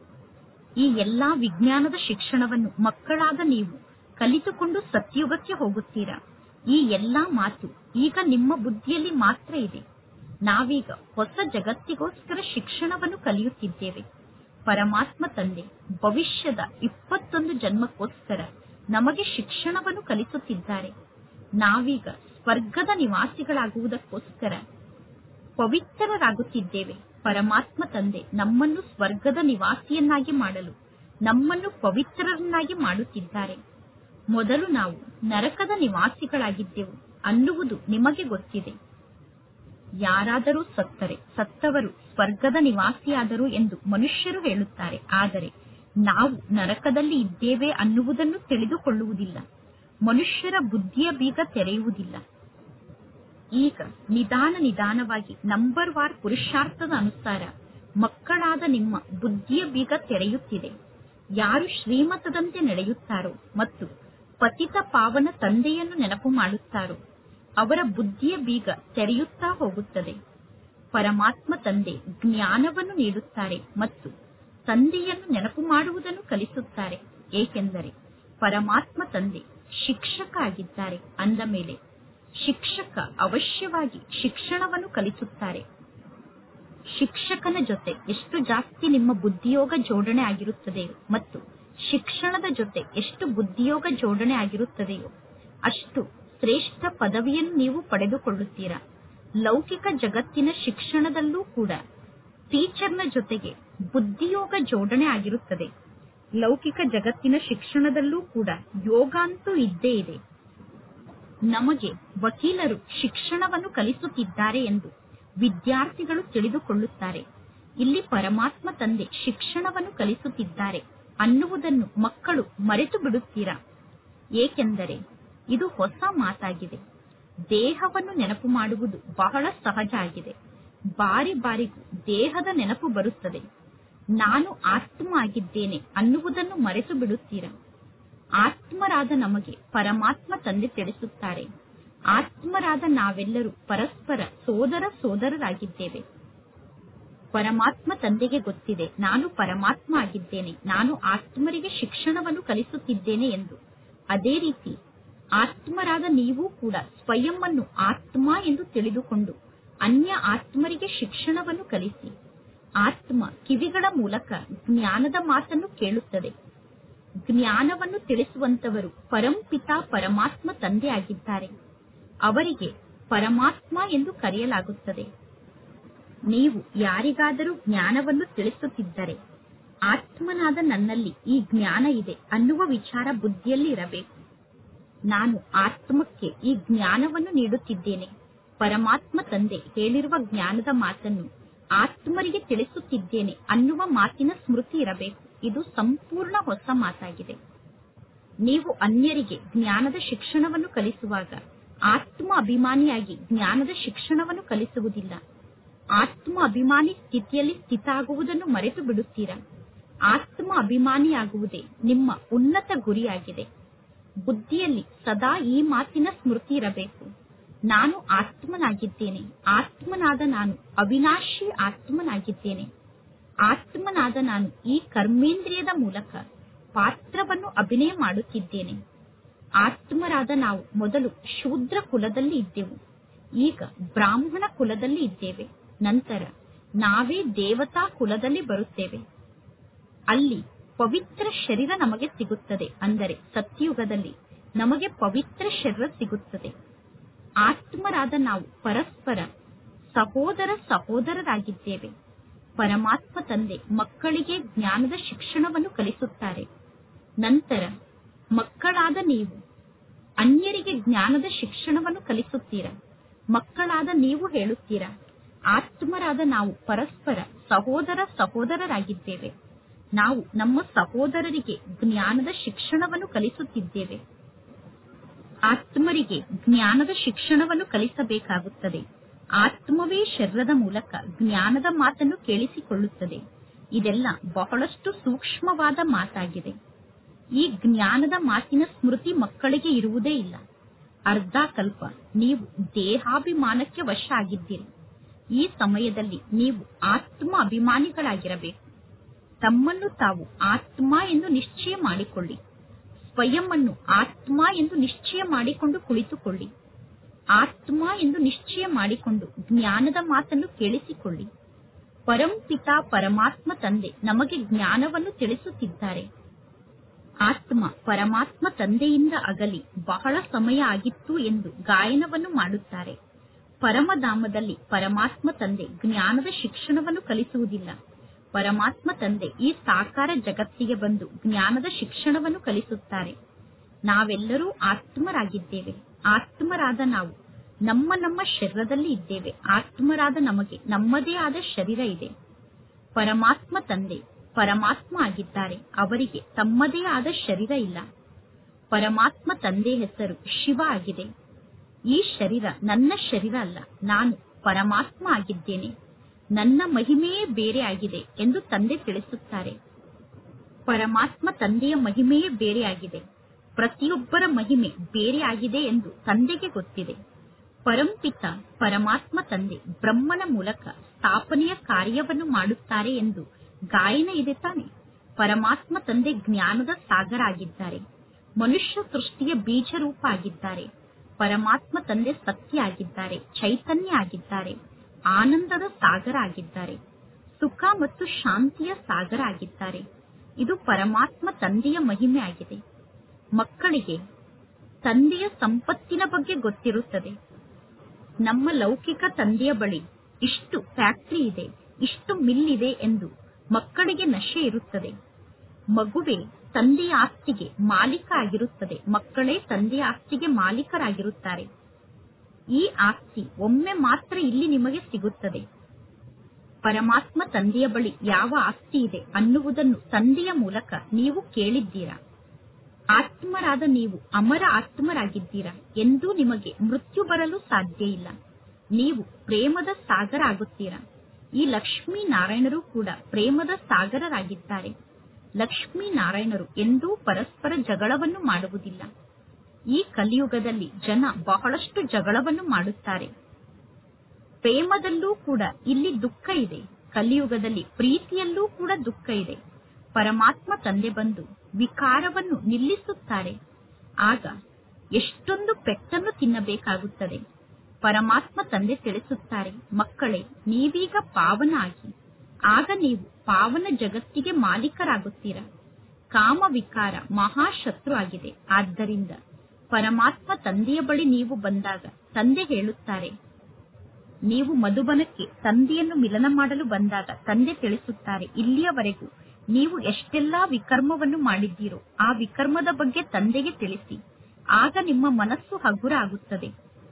ಈ ಎಲ್ಲಾ ವಿಜ್ಞಾನದ ಶಿಕ್ಷಣವನ್ನು ಮಕ್ಕಳಾದ ನೀವು ಕಲಿತುಕೊಂಡು ಸತ್ಯುಗಕ್ಕೆ ಹೋಗುತ್ತೀರಾ ಈ ಎಲ್ಲಾ ಮಾತು ಈಗ ನಿಮ್ಮ ಬುದ್ಧಿಯಲ್ಲಿ ಮಾತ್ರ ಇದೆ ನಾವೀಗ ಹೊಸ ಜಗತ್ತಿಗೋಸ್ಕರ ಶಿಕ್ಷಣವನ್ನು ಕಲಿಯುತ್ತಿದ್ದೇವೆ ಪರಮಾತ್ಮ ತಂದೆ ಭವಿಷ್ಯದ ಇಪ್ಪತ್ತೊಂದು ಜನ್ಮಕ್ಕೋಸ್ಕರ ನಮಗೆ ಶಿಕ್ಷಣವನ್ನು ಕಲಿಸುತ್ತಿದ್ದಾರೆ ನಾವೀಗ ಸ್ವರ್ಗದ ನಿವಾಸಿಗಳಾಗುವುದಕ್ಕೋಸ್ಕರ ಪವಿತ್ರರಾಗುತ್ತಿದ್ದೇವೆ ಪರಮಾತ್ಮ ತಂದೆ ನಮ್ಮನ್ನು ಸ್ವರ್ಗದ ನಿವಾಸಿಯನ್ನಾಗಿ ಮಾಡಲು ನಮ್ಮನ್ನು ಪವಿತ್ರರನ್ನಾಗಿ ಮಾಡುತ್ತಿದ್ದಾರೆ ಮೊದಲು ನಾವು ನರಕದ ನಿವಾಸಿಗಳಾಗಿದ್ದೆವು ಅನ್ನುವುದು ನಿಮಗೆ ಗೊತ್ತಿದೆ ಯಾರಾದರೂ ಸತ್ತರೆ ಸತ್ತವರು ಸ್ವರ್ಗದ ನಿವಾಸಿಯಾದರು ಎಂದು ಮನುಷ್ಯರು ಹೇಳುತ್ತಾರೆ ಆದರೆ ನಾವು ನರಕದಲ್ಲಿ ಇದ್ದೇವೆ ಅನ್ನುವುದನ್ನು ತಿಳಿದುಕೊಳ್ಳುವುದಿಲ್ಲ ಮನುಷ್ಯರ ಬುದ್ಧಿಯ ಬೀಗ ತೆರೆಯುವುದಿಲ್ಲ ಈಗ ನಿಧಾನ ನಿಧಾನವಾಗಿ ನಂಬರ್ ವಾರ್ ಪುರುಷಾರ್ಥದ ಅನುಸಾರ ಮಕ್ಕಳಾದ ನಿಮ್ಮ ಬುದ್ಧಿಯ ಬೀಗ ತೆರೆಯುತ್ತಿದೆ ಯಾರು ಶ್ರೀಮತದಂತೆ ನಡೆಯುತ್ತಾರೋ ಮತ್ತು ಪತಿತ ಪಾವನ ತಂದೆಯನ್ನು ನೆನಪು ಮಾಡುತ್ತಾರೋ ಅವರ ಬುದ್ಧಿಯ ಬೀಗ ತೆರೆಯುತ್ತಾ ಹೋಗುತ್ತದೆ ಪರಮಾತ್ಮ ತಂದೆ ಜ್ಞಾನವನ್ನು ನೀಡುತ್ತಾರೆ ಮತ್ತು ತಂದೆಯನ್ನು ನೆನಪು ಮಾಡುವುದನ್ನು ಕಲಿಸುತ್ತಾರೆ ಏಕೆಂದರೆ ಪರಮಾತ್ಮ ತಂದೆ ಶಿಕ್ಷಕ ಆಗಿದ್ದಾರೆ ಅಂದ ಮೇಲೆ ಶಿಕ್ಷಕ ಅವಶ್ಯವಾಗಿ ಶಿಕ್ಷಣವನ್ನು ಕಲಿಸುತ್ತಾರೆ ಶಿಕ್ಷಕನ ಜೊತೆ ಎಷ್ಟು ಜಾಸ್ತಿ ನಿಮ್ಮ ಬುದ್ಧಿಯೋಗ ಜೋಡಣೆ ಆಗಿರುತ್ತದೆಯೋ ಮತ್ತು ಶಿಕ್ಷಣದ ಜೊತೆ ಎಷ್ಟು ಬುದ್ಧಿಯೋಗ ಜೋಡಣೆ ಆಗಿರುತ್ತದೆಯೋ ಅಷ್ಟು ಶ್ರೇಷ್ಠ ಪದವಿಯನ್ನು ನೀವು ಪಡೆದುಕೊಳ್ಳುತ್ತೀರಾ ಲೌಕಿಕ ಜಗತ್ತಿನ ಶಿಕ್ಷಣದಲ್ಲೂ ಕೂಡ ಟೀಚರ್ನ ಜೊತೆಗೆ ಬುದ್ಧಿಯೋಗ ಜೋಡಣೆ ಆಗಿರುತ್ತದೆ ಲೌಕಿಕ ಜಗತ್ತಿನ ಶಿಕ್ಷಣದಲ್ಲೂ ಕೂಡ ಯೋಗ ಅಂತೂ ಇದ್ದೇ ಇದೆ ನಮಗೆ ವಕೀಲರು ಶಿಕ್ಷಣವನ್ನು ಕಲಿಸುತ್ತಿದ್ದಾರೆ ಎಂದು ವಿದ್ಯಾರ್ಥಿಗಳು ತಿಳಿದುಕೊಳ್ಳುತ್ತಾರೆ ಇಲ್ಲಿ ಪರಮಾತ್ಮ ತಂದೆ ಶಿಕ್ಷಣವನ್ನು ಕಲಿಸುತ್ತಿದ್ದಾರೆ ಅನ್ನುವುದನ್ನು ಮಕ್ಕಳು ಮರೆತು ಬಿಡುತ್ತೀರಾ ಏಕೆಂದರೆ ಇದು ಹೊಸ ಮಾತಾಗಿದೆ ದೇಹವನ್ನು ನೆನಪು ಮಾಡುವುದು ಬಹಳ ಸಹಜ ಆಗಿದೆ ಬಾರಿ ಬಾರಿಗೂ ದೇಹದ ನೆನಪು ಬರುತ್ತದೆ ನಾನು ಆತ್ಮ ಆಗಿದ್ದೇನೆ ಅನ್ನುವುದನ್ನು ಮರೆತು ಬಿಡುತ್ತೀರಾ ಆತ್ಮರಾದ ನಮಗೆ ಪರಮಾತ್ಮ ತಂದೆ ತಿಳಿಸುತ್ತಾರೆ ಆತ್ಮರಾದ ನಾವೆಲ್ಲರೂ ಪರಸ್ಪರ ಸೋದರ ಸೋದರರಾಗಿದ್ದೇವೆ ಪರಮಾತ್ಮ ತಂದೆಗೆ ಗೊತ್ತಿದೆ ನಾನು ಪರಮಾತ್ಮ ಆಗಿದ್ದೇನೆ ನಾನು ಆತ್ಮರಿಗೆ ಶಿಕ್ಷಣವನ್ನು ಕಲಿಸುತ್ತಿದ್ದೇನೆ ಎಂದು ಅದೇ ರೀತಿ ಆತ್ಮರಾದ ನೀವು ಕೂಡ ಸ್ವಯಂ ಅನ್ನು ಆತ್ಮ ಎಂದು ತಿಳಿದುಕೊಂಡು ಅನ್ಯ ಆತ್ಮರಿಗೆ ಶಿಕ್ಷಣವನ್ನು ಕಲಿಸಿ ಆತ್ಮ ಕಿವಿಗಳ ಮೂಲಕ ಜ್ಞಾನದ ಮಾತನ್ನು ಕೇಳುತ್ತದೆ ಜ್ಞಾನವನ್ನು ತಿಳಿಸುವಂತವರು ಪರಂಪಿತ ಪರಮಾತ್ಮ ತಂದೆ ಆಗಿದ್ದಾರೆ ಅವರಿಗೆ ಪರಮಾತ್ಮ ಎಂದು ಕರೆಯಲಾಗುತ್ತದೆ ನೀವು ಯಾರಿಗಾದರೂ ಜ್ಞಾನವನ್ನು ತಿಳಿಸುತ್ತಿದ್ದರೆ ಆತ್ಮನಾದ ನನ್ನಲ್ಲಿ ಈ ಜ್ಞಾನ ಇದೆ ಅನ್ನುವ ವಿಚಾರ ಬುದ್ಧಿಯಲ್ಲಿ ಇರಬೇಕು ನಾನು ಆತ್ಮಕ್ಕೆ ಈ ಜ್ಞಾನವನ್ನು ನೀಡುತ್ತಿದ್ದೇನೆ ಪರಮಾತ್ಮ ತಂದೆ ಹೇಳಿರುವ ಜ್ಞಾನದ ಮಾತನ್ನು ಆತ್ಮರಿಗೆ ತಿಳಿಸುತ್ತಿದ್ದೇನೆ ಅನ್ನುವ ಮಾತಿನ ಸ್ಮೃತಿ ಇರಬೇಕು ಇದು ಸಂಪೂರ್ಣ ಹೊಸ ಮಾತಾಗಿದೆ ನೀವು ಅನ್ಯರಿಗೆ ಜ್ಞಾನದ ಶಿಕ್ಷಣವನ್ನು ಕಲಿಸುವಾಗ ಆತ್ಮ ಅಭಿಮಾನಿಯಾಗಿ ಜ್ಞಾನದ ಶಿಕ್ಷಣವನ್ನು ಕಲಿಸುವುದಿಲ್ಲ ಆತ್ಮ ಅಭಿಮಾನಿ ಸ್ಥಿತಿಯಲ್ಲಿ ಸ್ಥಿತ ಆಗುವುದನ್ನು ಮರೆತು ಬಿಡುತ್ತೀರಾ ಆತ್ಮ ಅಭಿಮಾನಿಯಾಗುವುದೇ ನಿಮ್ಮ ಉನ್ನತ ಗುರಿಯಾಗಿದೆ ಬುದ್ಧಿಯಲ್ಲಿ ಸದಾ ಈ ಮಾತಿನ ಸ್ಮೃತಿ ಇರಬೇಕು ನಾನು ಆತ್ಮನಾಗಿದ್ದೇನೆ ಆತ್ಮನಾದ ನಾನು ಅವಿನಾಶಿ ಆತ್ಮನಾಗಿದ್ದೇನೆ ಆತ್ಮನಾದ ನಾನು ಈ ಕರ್ಮೇಂದ್ರಿಯದ ಮೂಲಕ ಪಾತ್ರವನ್ನು ಅಭಿನಯ ಮಾಡುತ್ತಿದ್ದೇನೆ ಆತ್ಮರಾದ ನಾವು ಮೊದಲು ಶೂದ್ರ ಕುಲದಲ್ಲಿ ಇದ್ದೆವು ಈಗ ಬ್ರಾಹ್ಮಣ ಕುಲದಲ್ಲಿ ಇದ್ದೇವೆ ನಂತರ ನಾವೇ ದೇವತಾ ಕುಲದಲ್ಲಿ ಬರುತ್ತೇವೆ ಅಲ್ಲಿ ಪವಿತ್ರ ಶರೀರ ನಮಗೆ ಸಿಗುತ್ತದೆ ಅಂದರೆ ಸತ್ಯುಗದಲ್ಲಿ ನಮಗೆ ಪವಿತ್ರ ಶರೀರ ಸಿಗುತ್ತದೆ ಆತ್ಮರಾದ ನಾವು ಪರಸ್ಪರ ಸಹೋದರ ಸಹೋದರರಾಗಿದ್ದೇವೆ ಪರಮಾತ್ಮ ತಂದೆ ಮಕ್ಕಳಿಗೆ ಜ್ಞಾನದ ಶಿಕ್ಷಣವನ್ನು ಕಲಿಸುತ್ತಾರೆ ನಂತರ ಮಕ್ಕಳಾದ ನೀವು ಅನ್ಯರಿಗೆ ಜ್ಞಾನದ ಶಿಕ್ಷಣವನ್ನು ಕಲಿಸುತ್ತೀರಾ ಮಕ್ಕಳಾದ ನೀವು ಹೇಳುತ್ತೀರಾ ಆತ್ಮರಾದ ನಾವು ಪರಸ್ಪರ ಸಹೋದರ ಸಹೋದರರಾಗಿದ್ದೇವೆ ನಾವು ನಮ್ಮ ಸಹೋದರರಿಗೆ ಜ್ಞಾನದ ಶಿಕ್ಷಣವನ್ನು ಕಲಿಸುತ್ತಿದ್ದೇವೆ ಆತ್ಮರಿಗೆ ಜ್ಞಾನದ ಶಿಕ್ಷಣವನ್ನು ಕಲಿಸಬೇಕಾಗುತ್ತದೆ ಆತ್ಮವೇ ಶರೀರದ ಮೂಲಕ ಜ್ಞಾನದ ಮಾತನ್ನು ಕೇಳಿಸಿಕೊಳ್ಳುತ್ತದೆ ಇದೆಲ್ಲ ಬಹಳಷ್ಟು ಸೂಕ್ಷ್ಮವಾದ ಮಾತಾಗಿದೆ ಈ ಜ್ಞಾನದ ಮಾತಿನ ಸ್ಮೃತಿ ಮಕ್ಕಳಿಗೆ ಇರುವುದೇ ಇಲ್ಲ ಅರ್ಧ ಕಲ್ಪ ನೀವು ದೇಹಾಭಿಮಾನಕ್ಕೆ ವಶ ಆಗಿದ್ದೀರಿ ಈ ಸಮಯದಲ್ಲಿ ನೀವು ಆತ್ಮ ಅಭಿಮಾನಿಗಳಾಗಿರಬೇಕು ತಮ್ಮನ್ನು ತಾವು ಆತ್ಮ ಎಂದು ನಿಶ್ಚಯ ಮಾಡಿಕೊಳ್ಳಿ ಸ್ವಯಂ ಅನ್ನು ಆತ್ಮ ಎಂದು ನಿಶ್ಚಯ ಮಾಡಿಕೊಂಡು ಕುಳಿತುಕೊಳ್ಳಿ ಆತ್ಮ ಎಂದು ನಿಶ್ಚಯ ಮಾಡಿಕೊಂಡು ಜ್ಞಾನದ ಮಾತನ್ನು ಕೇಳಿಸಿಕೊಳ್ಳಿ ಪರಂಪಿತ ಪರಮಾತ್ಮ ತಂದೆ ನಮಗೆ ಜ್ಞಾನವನ್ನು ತಿಳಿಸುತ್ತಿದ್ದಾರೆ ಆತ್ಮ ಪರಮಾತ್ಮ ತಂದೆಯಿಂದ ಅಗಲಿ ಬಹಳ ಸಮಯ ಆಗಿತ್ತು ಎಂದು ಗಾಯನವನ್ನು ಮಾಡುತ್ತಾರೆ ಪರಮಧಾಮದಲ್ಲಿ ಪರಮಾತ್ಮ ತಂದೆ ಜ್ಞಾನದ ಶಿಕ್ಷಣವನ್ನು ಕಲಿಸುವುದಿಲ್ಲ ಪರಮಾತ್ಮ ತಂದೆ ಈ ಸಾಕಾರ ಜಗತ್ತಿಗೆ ಬಂದು ಜ್ಞಾನದ ಶಿಕ್ಷಣವನ್ನು ಕಲಿಸುತ್ತಾರೆ ನಾವೆಲ್ಲರೂ ಆತ್ಮರಾಗಿದ್ದೇವೆ ಆತ್ಮರಾದ ನಾವು ನಮ್ಮ ನಮ್ಮ ಶರೀರದಲ್ಲಿ ಇದ್ದೇವೆ ಆತ್ಮರಾದ ನಮಗೆ ನಮ್ಮದೇ ಆದ ಶರೀರ ಇದೆ ಪರಮಾತ್ಮ ತಂದೆ ಪರಮಾತ್ಮ ಆಗಿದ್ದಾರೆ ಅವರಿಗೆ ತಮ್ಮದೇ ಆದ ಶರೀರ ಇಲ್ಲ ಪರಮಾತ್ಮ ತಂದೆ ಹೆಸರು ಶಿವ ಆಗಿದೆ ಈ ಶರೀರ ನನ್ನ ಶರೀರ ಅಲ್ಲ ನಾನು ಪರಮಾತ್ಮ ಆಗಿದ್ದೇನೆ ನನ್ನ ಮಹಿಮೆಯೇ ಬೇರೆ ಆಗಿದೆ ಎಂದು ತಂದೆ ತಿಳಿಸುತ್ತಾರೆ ಪರಮಾತ್ಮ ತಂದೆಯ ಮಹಿಮೆಯೇ ಬೇರೆ ಆಗಿದೆ ಪ್ರತಿಯೊಬ್ಬರ ಮಹಿಮೆ ಬೇರೆಯಾಗಿದೆ ಎಂದು ತಂದೆಗೆ ಗೊತ್ತಿದೆ ಪರಂಪಿತ ಪರಮಾತ್ಮ ತಂದೆ ಬ್ರಹ್ಮನ ಮೂಲಕ ಸ್ಥಾಪನೆಯ ಕಾರ್ಯವನ್ನು ಮಾಡುತ್ತಾರೆ ಎಂದು ಗಾಯನ ಇದೆ ತಾನೆ ಪರಮಾತ್ಮ ತಂದೆ ಜ್ಞಾನದ ಸಾಗರ ಆಗಿದ್ದಾರೆ ಮನುಷ್ಯ ಸೃಷ್ಟಿಯ ಬೀಜ ರೂಪ ಆಗಿದ್ದಾರೆ ಪರಮಾತ್ಮ ತಂದೆ ಸತ್ಯ ಆಗಿದ್ದಾರೆ ಚೈತನ್ಯ ಆಗಿದ್ದಾರೆ ಆನಂದದ ಸಾಗರ ಆಗಿದ್ದಾರೆ ಸುಖ ಮತ್ತು ಶಾಂತಿಯ ಸಾಗರ ಆಗಿದ್ದಾರೆ ಇದು ಪರಮಾತ್ಮ ತಂದೆಯ ಮಹಿಮೆ ಆಗಿದೆ ಮಕ್ಕಳಿಗೆ ತಂದೆಯ ಸಂಪತ್ತಿನ ಬಗ್ಗೆ ಗೊತ್ತಿರುತ್ತದೆ ನಮ್ಮ ಲೌಕಿಕ ತಂದೆಯ ಬಳಿ ಇಷ್ಟು ಫ್ಯಾಕ್ಟರಿ ಇದೆ ಇಷ್ಟು ಮಿಲ್ ಇದೆ ಎಂದು ಮಕ್ಕಳಿಗೆ ನಶೆ ಇರುತ್ತದೆ ಮಗುವೇ ತಂದೆಯ ಆಸ್ತಿಗೆ ಮಾಲೀಕ ಆಗಿರುತ್ತದೆ ಮಕ್ಕಳೇ ತಂದೆಯ ಆಸ್ತಿಗೆ ಮಾಲೀಕರಾಗಿರುತ್ತಾರೆ ಈ ಆಸ್ತಿ ಒಮ್ಮೆ ಮಾತ್ರ ಇಲ್ಲಿ ನಿಮಗೆ ಸಿಗುತ್ತದೆ ಪರಮಾತ್ಮ ತಂದೆಯ ಬಳಿ ಯಾವ ಆಸ್ತಿ ಇದೆ ಅನ್ನುವುದನ್ನು ತಂದೆಯ ಮೂಲಕ ನೀವು ಕೇಳಿದ್ದೀರಾ ಆತ್ಮರಾದ ನೀವು ಅಮರ ಆತ್ಮರಾಗಿದ್ದೀರಾ ಎಂದೂ ನಿಮಗೆ ಮೃತ್ಯು ಬರಲು ಸಾಧ್ಯ ಇಲ್ಲ ನೀವು ಪ್ರೇಮದ ಸಾಗರ ಆಗುತ್ತೀರಾ ಈ ಲಕ್ಷ್ಮೀ ನಾರಾಯಣರು ಕೂಡ ಪ್ರೇಮದ ಸಾಗರರಾಗಿದ್ದಾರೆ ಲಕ್ಷ್ಮೀ ನಾರಾಯಣರು ಎಂದೂ ಪರಸ್ಪರ ಜಗಳವನ್ನು ಮಾಡುವುದಿಲ್ಲ ಈ ಕಲಿಯುಗದಲ್ಲಿ ಜನ ಬಹಳಷ್ಟು ಜಗಳವನ್ನು ಮಾಡುತ್ತಾರೆ ಪ್ರೇಮದಲ್ಲೂ ಕೂಡ ಇಲ್ಲಿ ದುಃಖ ಇದೆ ಕಲಿಯುಗದಲ್ಲಿ ಪ್ರೀತಿಯಲ್ಲೂ ಕೂಡ ದುಃಖ ಇದೆ ಪರಮಾತ್ಮ ತಂದೆ ಬಂದು ವಿಕಾರವನ್ನು ನಿಲ್ಲಿಸುತ್ತಾರೆ ಆಗ ಎಷ್ಟೊಂದು ಪೆಟ್ಟನ್ನು ತಿನ್ನಬೇಕಾಗುತ್ತದೆ ಪರಮಾತ್ಮ ತಂದೆ ತಿಳಿಸುತ್ತಾರೆ ಮಕ್ಕಳೇ ನೀವೀಗ ಪಾವನ ಆಗಿ ಆಗ ನೀವು ಪಾವನ ಜಗತ್ತಿಗೆ ಮಾಲೀಕರಾಗುತ್ತೀರಾ ಕಾಮ ವಿಕಾರ ಮಹಾಶತ್ರು ಆಗಿದೆ ಆದ್ದರಿಂದ ಪರಮಾತ್ಮ ತಂದೆಯ ಬಳಿ ನೀವು ಬಂದಾಗ ತಂದೆ ಹೇಳುತ್ತಾರೆ ನೀವು ಮಧುಬನಕ್ಕೆ ತಂದೆಯನ್ನು ಮಿಲನ ಮಾಡಲು ಬಂದಾಗ ತಂದೆ ತಿಳಿಸುತ್ತಾರೆ ಇಲ್ಲಿಯವರೆಗೂ ನೀವು ಎಷ್ಟೆಲ್ಲಾ ವಿಕರ್ಮವನ್ನು ಮಾಡಿದ್ದೀರೋ ಆ ವಿಕರ್ಮದ ಬಗ್ಗೆ ತಂದೆಗೆ ತಿಳಿಸಿ ಆಗ ನಿಮ್ಮ ಮನಸ್ಸು ಹಗುರ ಆಗುತ್ತದೆ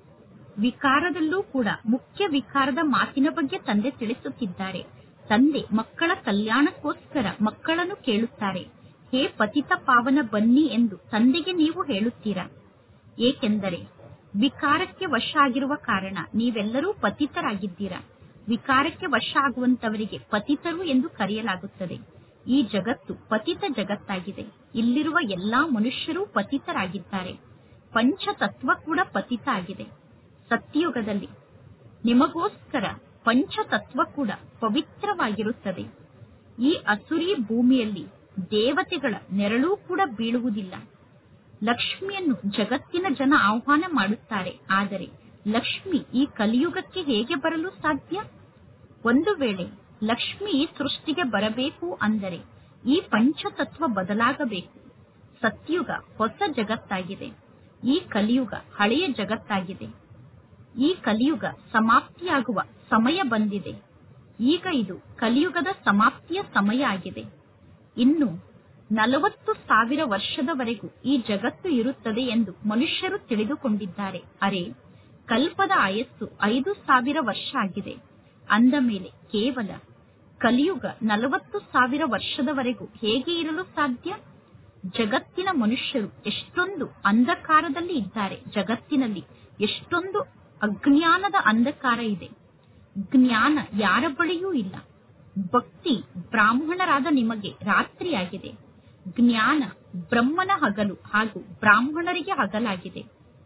ವಿಕಾರದಲ್ಲೂ ಕೂಡ ಮುಖ್ಯ ವಿಕಾರದ ಮಾತಿನ ಬಗ್ಗೆ ತಂದೆ ತಿಳಿಸುತ್ತಿದ್ದಾರೆ ತಂದೆ ಮಕ್ಕಳ ಕಲ್ಯಾಣಕ್ಕೋಸ್ಕರ ಮಕ್ಕಳನ್ನು ಕೇಳುತ್ತಾರೆ ಹೇ ಪತಿತ ಪಾವನ ಬನ್ನಿ ಎಂದು ತಂದೆಗೆ ನೀವು ಹೇಳುತ್ತೀರಾ ಏಕೆಂದರೆ ವಿಕಾರಕ್ಕೆ ವಶ ಆಗಿರುವ ಕಾರಣ ನೀವೆಲ್ಲರೂ ಪತಿತರಾಗಿದ್ದೀರಾ ವಿಕಾರಕ್ಕೆ ವಶ ಆಗುವಂತವರಿಗೆ ಪತಿತರು ಎಂದು ಕರೆಯಲಾಗುತ್ತದೆ ಈ ಜಗತ್ತು ಪತಿತ ಜಗತ್ತಾಗಿದೆ ಇಲ್ಲಿರುವ ಎಲ್ಲಾ ಮನುಷ್ಯರು ಪತಿತರಾಗಿದ್ದಾರೆ ಪಂಚತತ್ವ ಕೂಡ ಪತಿತ ಆಗಿದೆ ಸತ್ಯಯುಗದಲ್ಲಿ ನಿಮಗೋಸ್ಕರ ಪಂಚತತ್ವ ಕೂಡ ಪವಿತ್ರವಾಗಿರುತ್ತದೆ ಈ ಅಸುರಿ ಭೂಮಿಯಲ್ಲಿ ದೇವತೆಗಳ ನೆರಳೂ ಕೂಡ ಬೀಳುವುದಿಲ್ಲ ಲಕ್ಷ್ಮಿಯನ್ನು ಜಗತ್ತಿನ ಜನ ಆಹ್ವಾನ ಮಾಡುತ್ತಾರೆ ಆದರೆ ಲಕ್ಷ್ಮಿ ಈ ಕಲಿಯುಗಕ್ಕೆ ಹೇಗೆ ಬರಲು ಸಾಧ್ಯ ಒಂದು ವೇಳೆ ಲಕ್ಷ್ಮಿ ಈ ಸೃಷ್ಟಿಗೆ ಬರಬೇಕು ಅಂದರೆ ಈ ಪಂಚತತ್ವ ಬದಲಾಗಬೇಕು ಸತ್ಯುಗ ಹೊಸ ಜಗತ್ತಾಗಿದೆ ಈ ಕಲಿಯುಗ ಹಳೆಯ ಜಗತ್ತಾಗಿದೆ ಈ ಕಲಿಯುಗ ಸಮಾಪ್ತಿಯಾಗುವ ಸಮಯ ಬಂದಿದೆ ಈಗ ಇದು ಕಲಿಯುಗದ ಸಮಾಪ್ತಿಯ ಸಮಯ ಆಗಿದೆ ಇನ್ನು ನಲವತ್ತು ಸಾವಿರ ವರ್ಷದವರೆಗೂ ಈ ಜಗತ್ತು ಇರುತ್ತದೆ ಎಂದು ಮನುಷ್ಯರು ತಿಳಿದುಕೊಂಡಿದ್ದಾರೆ ಅರೆ ಕಲ್ಪದ ಆಯಸ್ಸು ಐದು ಸಾವಿರ ವರ್ಷ ಆಗಿದೆ ಅಂದ ಮೇಲೆ ಕೇವಲ ಕಲಿಯುಗ ನಲವತ್ತು ಸಾವಿರ ವರ್ಷದವರೆಗೂ ಹೇಗೆ ಇರಲು ಸಾಧ್ಯ ಜಗತ್ತಿನ ಮನುಷ್ಯರು ಎಷ್ಟೊಂದು ಅಂಧಕಾರದಲ್ಲಿ ಇದ್ದಾರೆ ಜಗತ್ತಿನಲ್ಲಿ ಎಷ್ಟೊಂದು ಅಜ್ಞಾನದ ಅಂಧಕಾರ ಇದೆ ಜ್ಞಾನ ಯಾರ ಬಳಿಯೂ ಇಲ್ಲ ಭಕ್ತಿ ಬ್ರಾಹ್ಮಣರಾದ ನಿಮಗೆ ರಾತ್ರಿಯಾಗಿದೆ ಜ್ಞಾನ ಬ್ರಹ್ಮನ ಹಗಲು ಹಾಗೂ ಬ್ರಾಹ್ಮಣರಿಗೆ ಹಗಲಾಗಿದೆ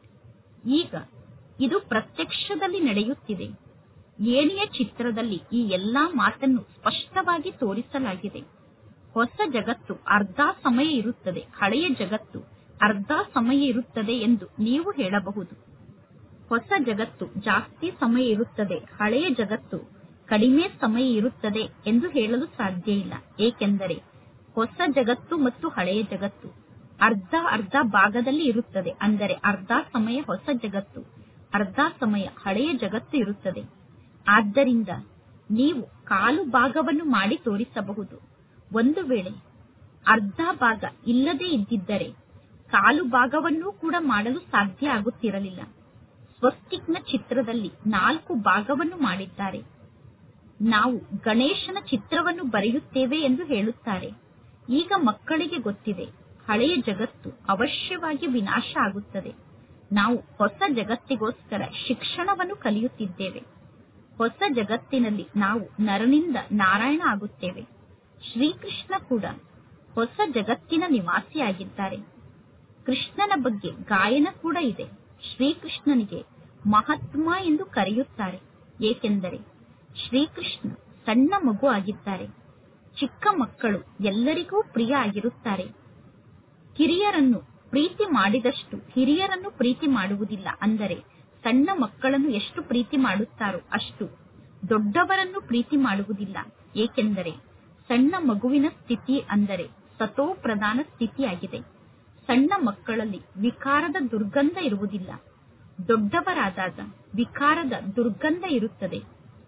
ಈಗ ಇದು ಪ್ರತ್ಯಕ್ಷದಲ್ಲಿ ನಡೆಯುತ್ತಿದೆ ಏಣಿಯ ಚಿತ್ರದಲ್ಲಿ ಈ ಎಲ್ಲಾ ಮಾತನ್ನು ಸ್ಪಷ್ಟವಾಗಿ ತೋರಿಸಲಾಗಿದೆ ಹೊಸ ಜಗತ್ತು ಅರ್ಧ ಸಮಯ ಇರುತ್ತದೆ ಹಳೆಯ ಜಗತ್ತು ಅರ್ಧ ಸಮಯ ಇರುತ್ತದೆ ಎಂದು ನೀವು ಹೇಳಬಹುದು ಹೊಸ ಜಗತ್ತು ಜಾಸ್ತಿ ಸಮಯ ಇರುತ್ತದೆ ಹಳೆಯ ಜಗತ್ತು ಕಡಿಮೆ ಸಮಯ ಇರುತ್ತದೆ ಎಂದು ಹೇಳಲು ಸಾಧ್ಯ ಇಲ್ಲ ಏಕೆಂದರೆ ಹೊಸ ಜಗತ್ತು ಮತ್ತು ಹಳೆಯ ಜಗತ್ತು ಅರ್ಧ ಅರ್ಧ ಭಾಗದಲ್ಲಿ ಇರುತ್ತದೆ ಅಂದರೆ ಅರ್ಧ ಸಮಯ ಹೊಸ ಜಗತ್ತು ಅರ್ಧ ಸಮಯ ಹಳೆಯ ಜಗತ್ತು ಇರುತ್ತದೆ ಆದ್ದರಿಂದ ನೀವು ಕಾಲು ಭಾಗವನ್ನು ಮಾಡಿ ತೋರಿಸಬಹುದು ಒಂದು ವೇಳೆ ಅರ್ಧ ಭಾಗ ಇಲ್ಲದೇ ಇದ್ದಿದ್ದರೆ ಕಾಲು ಭಾಗವನ್ನೂ ಕೂಡ ಮಾಡಲು ಸಾಧ್ಯ ಆಗುತ್ತಿರಲಿಲ್ಲ ಸ್ವಸ್ತಿಕ್ನ ಚಿತ್ರದಲ್ಲಿ ನಾಲ್ಕು ಭಾಗವನ್ನು ಮಾಡಿದ್ದಾರೆ ನಾವು ಗಣೇಶನ ಚಿತ್ರವನ್ನು ಬರೆಯುತ್ತೇವೆ ಎಂದು ಹೇಳುತ್ತಾರೆ ಈಗ ಮಕ್ಕಳಿಗೆ ಗೊತ್ತಿದೆ ಹಳೆಯ ಜಗತ್ತು ಅವಶ್ಯವಾಗಿ ವಿನಾಶ ಆಗುತ್ತದೆ ನಾವು ಹೊಸ ಜಗತ್ತಿಗೋಸ್ಕರ ಶಿಕ್ಷಣವನ್ನು ಕಲಿಯುತ್ತಿದ್ದೇವೆ ಹೊಸ ಜಗತ್ತಿನಲ್ಲಿ ನಾವು ನರನಿಂದ ನಾರಾಯಣ ಆಗುತ್ತೇವೆ ಶ್ರೀಕೃಷ್ಣ ಕೂಡ ಹೊಸ ಜಗತ್ತಿನ ನಿವಾಸಿಯಾಗಿದ್ದಾರೆ ಕೃಷ್ಣನ ಬಗ್ಗೆ ಗಾಯನ ಕೂಡ ಇದೆ ಶ್ರೀಕೃಷ್ಣನಿಗೆ ಮಹಾತ್ಮ ಎಂದು ಕರೆಯುತ್ತಾರೆ ಏಕೆಂದರೆ ಶ್ರೀಕೃಷ್ಣ ಸಣ್ಣ ಮಗು ಆಗಿದ್ದಾರೆ ಚಿಕ್ಕ ಮಕ್ಕಳು ಎಲ್ಲರಿಗೂ ಪ್ರಿಯ ಆಗಿರುತ್ತಾರೆ ಕಿರಿಯರನ್ನು ಪ್ರೀತಿ ಮಾಡಿದಷ್ಟು ಹಿರಿಯರನ್ನು ಪ್ರೀತಿ ಮಾಡುವುದಿಲ್ಲ ಅಂದರೆ ಸಣ್ಣ ಮಕ್ಕಳನ್ನು ಎಷ್ಟು ಪ್ರೀತಿ ಮಾಡುತ್ತಾರೋ ಅಷ್ಟು ದೊಡ್ಡವರನ್ನು ಪ್ರೀತಿ ಮಾಡುವುದಿಲ್ಲ ಏಕೆಂದರೆ ಸಣ್ಣ ಮಗುವಿನ ಸ್ಥಿತಿ ಅಂದರೆ ಸತೋ ಪ್ರಧಾನ ಸ್ಥಿತಿಯಾಗಿದೆ ಸಣ್ಣ ಮಕ್ಕಳಲ್ಲಿ ವಿಕಾರದ ದುರ್ಗಂಧ ಇರುವುದಿಲ್ಲ ದೊಡ್ಡವರಾದಾಗ ವಿಕಾರದ ದುರ್ಗಂಧ ಇರುತ್ತದೆ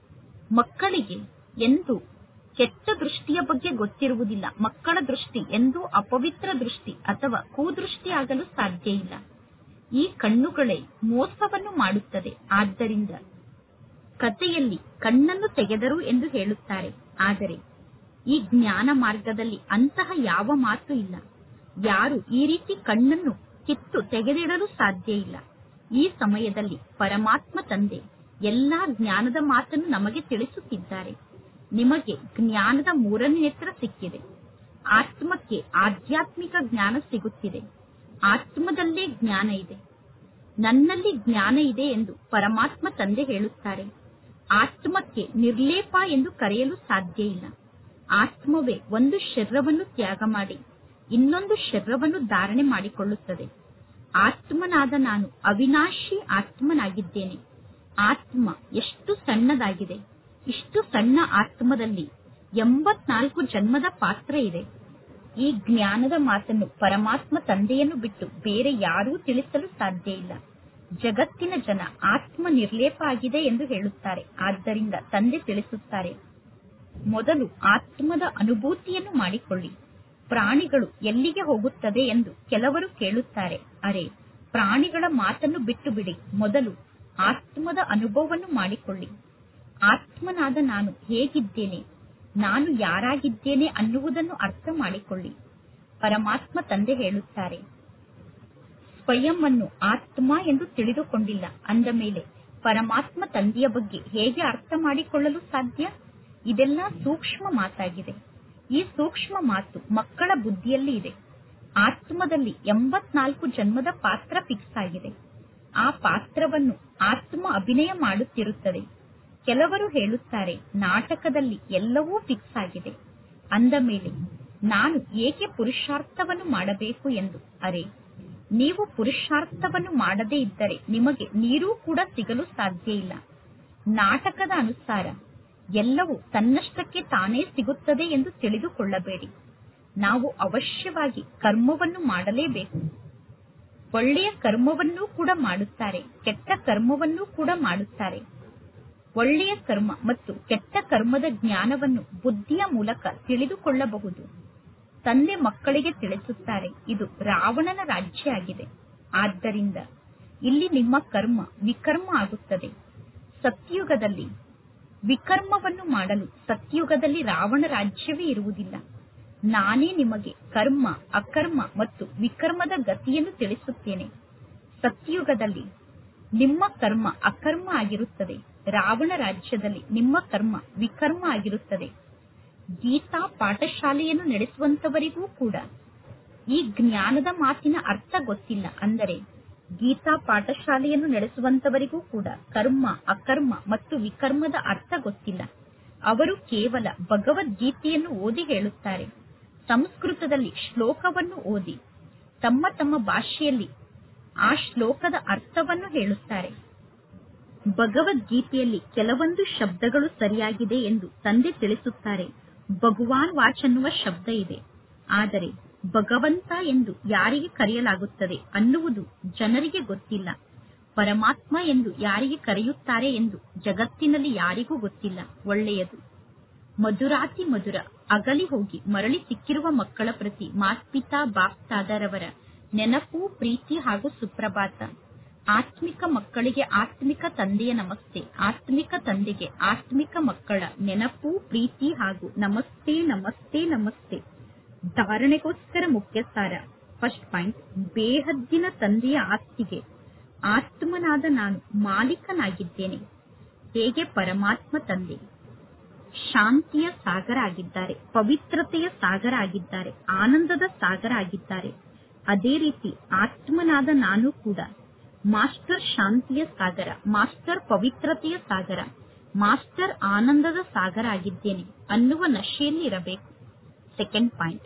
ಮಕ್ಕಳಿಗೆ ಎಂದು ಕೆಟ್ಟ ದೃಷ್ಟಿಯ ಬಗ್ಗೆ ಗೊತ್ತಿರುವುದಿಲ್ಲ ಮಕ್ಕಳ ದೃಷ್ಟಿ ಎಂದೂ ಅಪವಿತ್ರ ದೃಷ್ಟಿ ಅಥವಾ ಕುದೃಷ್ಟಿ ಆಗಲು ಸಾಧ್ಯ ಇಲ್ಲ ಈ ಕಣ್ಣುಗಳೇ ಮೋಸವನ್ನು ಮಾಡುತ್ತದೆ ಆದ್ದರಿಂದ ಕಥೆಯಲ್ಲಿ ಕಣ್ಣನ್ನು ತೆಗೆದರು ಎಂದು ಹೇಳುತ್ತಾರೆ ಆದರೆ ಈ ಜ್ಞಾನ ಮಾರ್ಗದಲ್ಲಿ ಅಂತಹ ಯಾವ ಮಾತು ಇಲ್ಲ ಯಾರು ಈ ರೀತಿ ಕಣ್ಣನ್ನು ಕಿತ್ತು ತೆಗೆದಿಡಲು ಸಾಧ್ಯ ಇಲ್ಲ ಈ ಸಮಯದಲ್ಲಿ ಪರಮಾತ್ಮ ತಂದೆ ಎಲ್ಲಾ ಜ್ಞಾನದ ಮಾತನ್ನು ನಮಗೆ ತಿಳಿಸುತ್ತಿದ್ದಾರೆ ನಿಮಗೆ ಜ್ಞಾನದ ಮೂರನೇ ನೇತ್ರ ಸಿಕ್ಕಿದೆ ಆತ್ಮಕ್ಕೆ ಆಧ್ಯಾತ್ಮಿಕ ಜ್ಞಾನ ಸಿಗುತ್ತಿದೆ ಆತ್ಮದಲ್ಲೇ ಜ್ಞಾನ ಇದೆ ನನ್ನಲ್ಲಿ ಜ್ಞಾನ ಇದೆ ಎಂದು ಪರಮಾತ್ಮ ತಂದೆ ಹೇಳುತ್ತಾರೆ ಆತ್ಮಕ್ಕೆ ನಿರ್ಲೇಪ ಎಂದು ಕರೆಯಲು ಸಾಧ್ಯ ಇಲ್ಲ ಆತ್ಮವೇ ಒಂದು ಶರೀರವನ್ನು ತ್ಯಾಗ ಮಾಡಿ ಇನ್ನೊಂದು ಶರೀರವನ್ನು ಧಾರಣೆ ಮಾಡಿಕೊಳ್ಳುತ್ತದೆ ಆತ್ಮನಾದ ನಾನು ಅವಿನಾಶಿ ಆತ್ಮನಾಗಿದ್ದೇನೆ ಆತ್ಮ ಎಷ್ಟು ಸಣ್ಣದಾಗಿದೆ ಇಷ್ಟು ಸಣ್ಣ ಆತ್ಮದಲ್ಲಿ ಎಂಬತ್ನಾಲ್ಕು ಜನ್ಮದ ಪಾತ್ರ ಇದೆ ಈ ಜ್ಞಾನದ ಮಾತನ್ನು ಪರಮಾತ್ಮ ತಂದೆಯನ್ನು ಬಿಟ್ಟು ಬೇರೆ ಯಾರೂ ತಿಳಿಸಲು ಸಾಧ್ಯ ಇಲ್ಲ ಜಗತ್ತಿನ ಜನ ಆತ್ಮ ನಿರ್ಲೇಪ ಆಗಿದೆ ಎಂದು ಹೇಳುತ್ತಾರೆ ಆದ್ದರಿಂದ ತಂದೆ ತಿಳಿಸುತ್ತಾರೆ ಮೊದಲು ಆತ್ಮದ ಅನುಭೂತಿಯನ್ನು ಮಾಡಿಕೊಳ್ಳಿ ಪ್ರಾಣಿಗಳು ಎಲ್ಲಿಗೆ ಹೋಗುತ್ತದೆ ಎಂದು ಕೆಲವರು ಕೇಳುತ್ತಾರೆ ಅರೆ ಪ್ರಾಣಿಗಳ ಮಾತನ್ನು ಬಿಟ್ಟು ಬಿಡಿ ಮೊದಲು ಆತ್ಮದ ಅನುಭವವನ್ನು ಮಾಡಿಕೊಳ್ಳಿ ಆತ್ಮನಾದ ನಾನು ಹೇಗಿದ್ದೇನೆ ನಾನು ಯಾರಾಗಿದ್ದೇನೆ ಅನ್ನುವುದನ್ನು ಅರ್ಥ ಮಾಡಿಕೊಳ್ಳಿ ಪರಮಾತ್ಮ ತಂದೆ ಹೇಳುತ್ತಾರೆ ಸ್ವಯಂ ಅನ್ನು ಆತ್ಮ ಎಂದು ತಿಳಿದುಕೊಂಡಿಲ್ಲ ಅಂದ ಮೇಲೆ ಪರಮಾತ್ಮ ತಂದೆಯ ಬಗ್ಗೆ ಹೇಗೆ ಅರ್ಥ ಮಾಡಿಕೊಳ್ಳಲು ಸಾಧ್ಯ ಇದೆಲ್ಲ ಸೂಕ್ಷ್ಮ ಮಾತಾಗಿದೆ ಈ ಸೂಕ್ಷ್ಮ ಮಾತು ಮಕ್ಕಳ ಬುದ್ಧಿಯಲ್ಲಿ ಇದೆ ಆತ್ಮದಲ್ಲಿ ಎಂಬತ್ನಾಲ್ಕು ಜನ್ಮದ ಪಾತ್ರ ಫಿಕ್ಸ್ ಆಗಿದೆ ಆ ಪಾತ್ರವನ್ನು ಆತ್ಮ ಅಭಿನಯ ಮಾಡುತ್ತಿರುತ್ತದೆ ಕೆಲವರು ಹೇಳುತ್ತಾರೆ ನಾಟಕದಲ್ಲಿ ಎಲ್ಲವೂ ಫಿಕ್ಸ್ ಆಗಿದೆ ಅಂದ ಮೇಲೆ ನಾನು ಏಕೆ ಪುರುಷಾರ್ಥವನ್ನು ಮಾಡಬೇಕು ಎಂದು ಅರೆ ನೀವು ಪುರುಷಾರ್ಥವನ್ನು ಮಾಡದೇ ಇದ್ದರೆ ನಿಮಗೆ ನೀರೂ ಕೂಡ ಸಿಗಲು ಸಾಧ್ಯ ಇಲ್ಲ ನಾಟಕದ ಅನುಸಾರ ಎಲ್ಲವೂ ತನ್ನಷ್ಟಕ್ಕೆ ತಾನೇ ಸಿಗುತ್ತದೆ ಎಂದು ತಿಳಿದುಕೊಳ್ಳಬೇಡಿ ನಾವು ಅವಶ್ಯವಾಗಿ ಕರ್ಮವನ್ನು ಮಾಡಲೇಬೇಕು ಒಳ್ಳೆಯ ಕರ್ಮವನ್ನೂ ಕೂಡ ಮಾಡುತ್ತಾರೆ ಕೆಟ್ಟ ಕರ್ಮವನ್ನೂ ಕೂಡ ಮಾಡುತ್ತಾರೆ ಒಳ್ಳೆಯ ಕರ್ಮ ಮತ್ತು ಕೆಟ್ಟ ಕರ್ಮದ ಜ್ಞಾನವನ್ನು ಬುದ್ಧಿಯ ಮೂಲಕ ತಿಳಿದುಕೊಳ್ಳಬಹುದು ತಂದೆ ಮಕ್ಕಳಿಗೆ ತಿಳಿಸುತ್ತಾರೆ ಇದು ರಾವಣನ ರಾಜ್ಯ ಆಗಿದೆ ಆದ್ದರಿಂದ ಇಲ್ಲಿ ನಿಮ್ಮ ಕರ್ಮ ವಿಕರ್ಮ ಆಗುತ್ತದೆ ಸತ್ಯುಗದಲ್ಲಿ ವಿಕರ್ಮವನ್ನು ಮಾಡಲು ಸತ್ಯುಗದಲ್ಲಿ ರಾವಣ ರಾಜ್ಯವೇ ಇರುವುದಿಲ್ಲ ನಾನೇ ನಿಮಗೆ ಕರ್ಮ ಅಕರ್ಮ ಮತ್ತು ವಿಕರ್ಮದ ಗತಿಯನ್ನು ತಿಳಿಸುತ್ತೇನೆ ಸತ್ಯುಗದಲ್ಲಿ ನಿಮ್ಮ ಕರ್ಮ ಅಕರ್ಮ ಆಗಿರುತ್ತದೆ ರಾವಣ ರಾಜ್ಯದಲ್ಲಿ ನಿಮ್ಮ ಕರ್ಮ ವಿಕರ್ಮ ಆಗಿರುತ್ತದೆ ಗೀತಾ ಪಾಠಶಾಲೆಯನ್ನು ನಡೆಸುವಂತವರಿಗೂ ಕೂಡ ಈ ಜ್ಞಾನದ ಮಾತಿನ ಅರ್ಥ ಗೊತ್ತಿಲ್ಲ ಅಂದರೆ ಗೀತಾ ಪಾಠಶಾಲೆಯನ್ನು ನಡೆಸುವಂತವರಿಗೂ ಕೂಡ ಕರ್ಮ ಅಕರ್ಮ ಮತ್ತು ವಿಕರ್ಮದ ಅರ್ಥ ಗೊತ್ತಿಲ್ಲ ಅವರು ಕೇವಲ ಭಗವದ್ಗೀತೆಯನ್ನು ಓದಿ ಹೇಳುತ್ತಾರೆ ಸಂಸ್ಕೃತದಲ್ಲಿ ಶ್ಲೋಕವನ್ನು ಓದಿ ತಮ್ಮ ತಮ್ಮ ಭಾಷೆಯಲ್ಲಿ ಆ ಶ್ಲೋಕದ ಅರ್ಥವನ್ನು ಹೇಳುತ್ತಾರೆ ಭಗವದ್ಗೀತೆಯಲ್ಲಿ ಕೆಲವೊಂದು ಶಬ್ದಗಳು ಸರಿಯಾಗಿದೆ ಎಂದು ತಂದೆ ತಿಳಿಸುತ್ತಾರೆ ಭಗವಾನ್ ವಾಚ್ ಅನ್ನುವ ಶಬ್ದ ಇದೆ ಆದರೆ ಭಗವಂತ ಎಂದು ಯಾರಿಗೆ ಕರೆಯಲಾಗುತ್ತದೆ ಅನ್ನುವುದು ಜನರಿಗೆ ಗೊತ್ತಿಲ್ಲ ಪರಮಾತ್ಮ ಎಂದು ಯಾರಿಗೆ ಕರೆಯುತ್ತಾರೆ ಎಂದು ಜಗತ್ತಿನಲ್ಲಿ ಯಾರಿಗೂ ಗೊತ್ತಿಲ್ಲ ಒಳ್ಳೆಯದು ಮಧುರಾತಿ ಮಧುರ ಅಗಲಿ ಹೋಗಿ ಮರಳಿ ಸಿಕ್ಕಿರುವ ಮಕ್ಕಳ ಪ್ರತಿ ಮಾತ್ಪಿತಾ ಬಾಪ್ತಾದರವರ ನೆನಪು ಪ್ರೀತಿ ಹಾಗೂ ಸುಪ್ರಭಾತ ಆತ್ಮಿಕ ಮಕ್ಕಳಿಗೆ ಆತ್ಮಿಕ ತಂದೆಯ ನಮಸ್ತೆ ಆತ್ಮಿಕ ತಂದೆಗೆ ಆತ್ಮಿಕ ಮಕ್ಕಳ ನೆನಪು ಪ್ರೀತಿ ಹಾಗೂ ನಮಸ್ತೆ ನಮಸ್ತೆ ನಮಸ್ತೆ ಧಾರಣೆಗೋಸ್ಕರ ಮುಖ್ಯ ಸಾರ ಫಸ್ಟ್ ಪಾಯಿಂಟ್ ಬೇಹದ್ದಿನ ತಂದೆಯ ಆಸ್ತಿಗೆ ಆತ್ಮನಾದ ನಾನು ಮಾಲೀಕನಾಗಿದ್ದೇನೆ ಹೇಗೆ ಪರಮಾತ್ಮ ತಂದೆ ಶಾಂತಿಯ ಸಾಗರ ಆಗಿದ್ದಾರೆ ಪವಿತ್ರತೆಯ ಸಾಗರ ಆಗಿದ್ದಾರೆ ಆನಂದದ ಸಾಗರ ಆಗಿದ್ದಾರೆ ಅದೇ ರೀತಿ ಆತ್ಮನಾದ ನಾನು ಕೂಡ ಮಾಸ್ಟರ್ ಶಾಂತಿಯ ಸಾಗರ ಮಾಸ್ಟರ್ ಪವಿತ್ರತೆಯ ಸಾಗರ ಮಾಸ್ಟರ್ ಆನಂದದ ಸಾಗರ ಆಗಿದ್ದೇನೆ ಅನ್ನುವ ನಶೆಯಲ್ಲಿ ಇರಬೇಕು ಸೆಕೆಂಡ್ ಪಾಯಿಂಟ್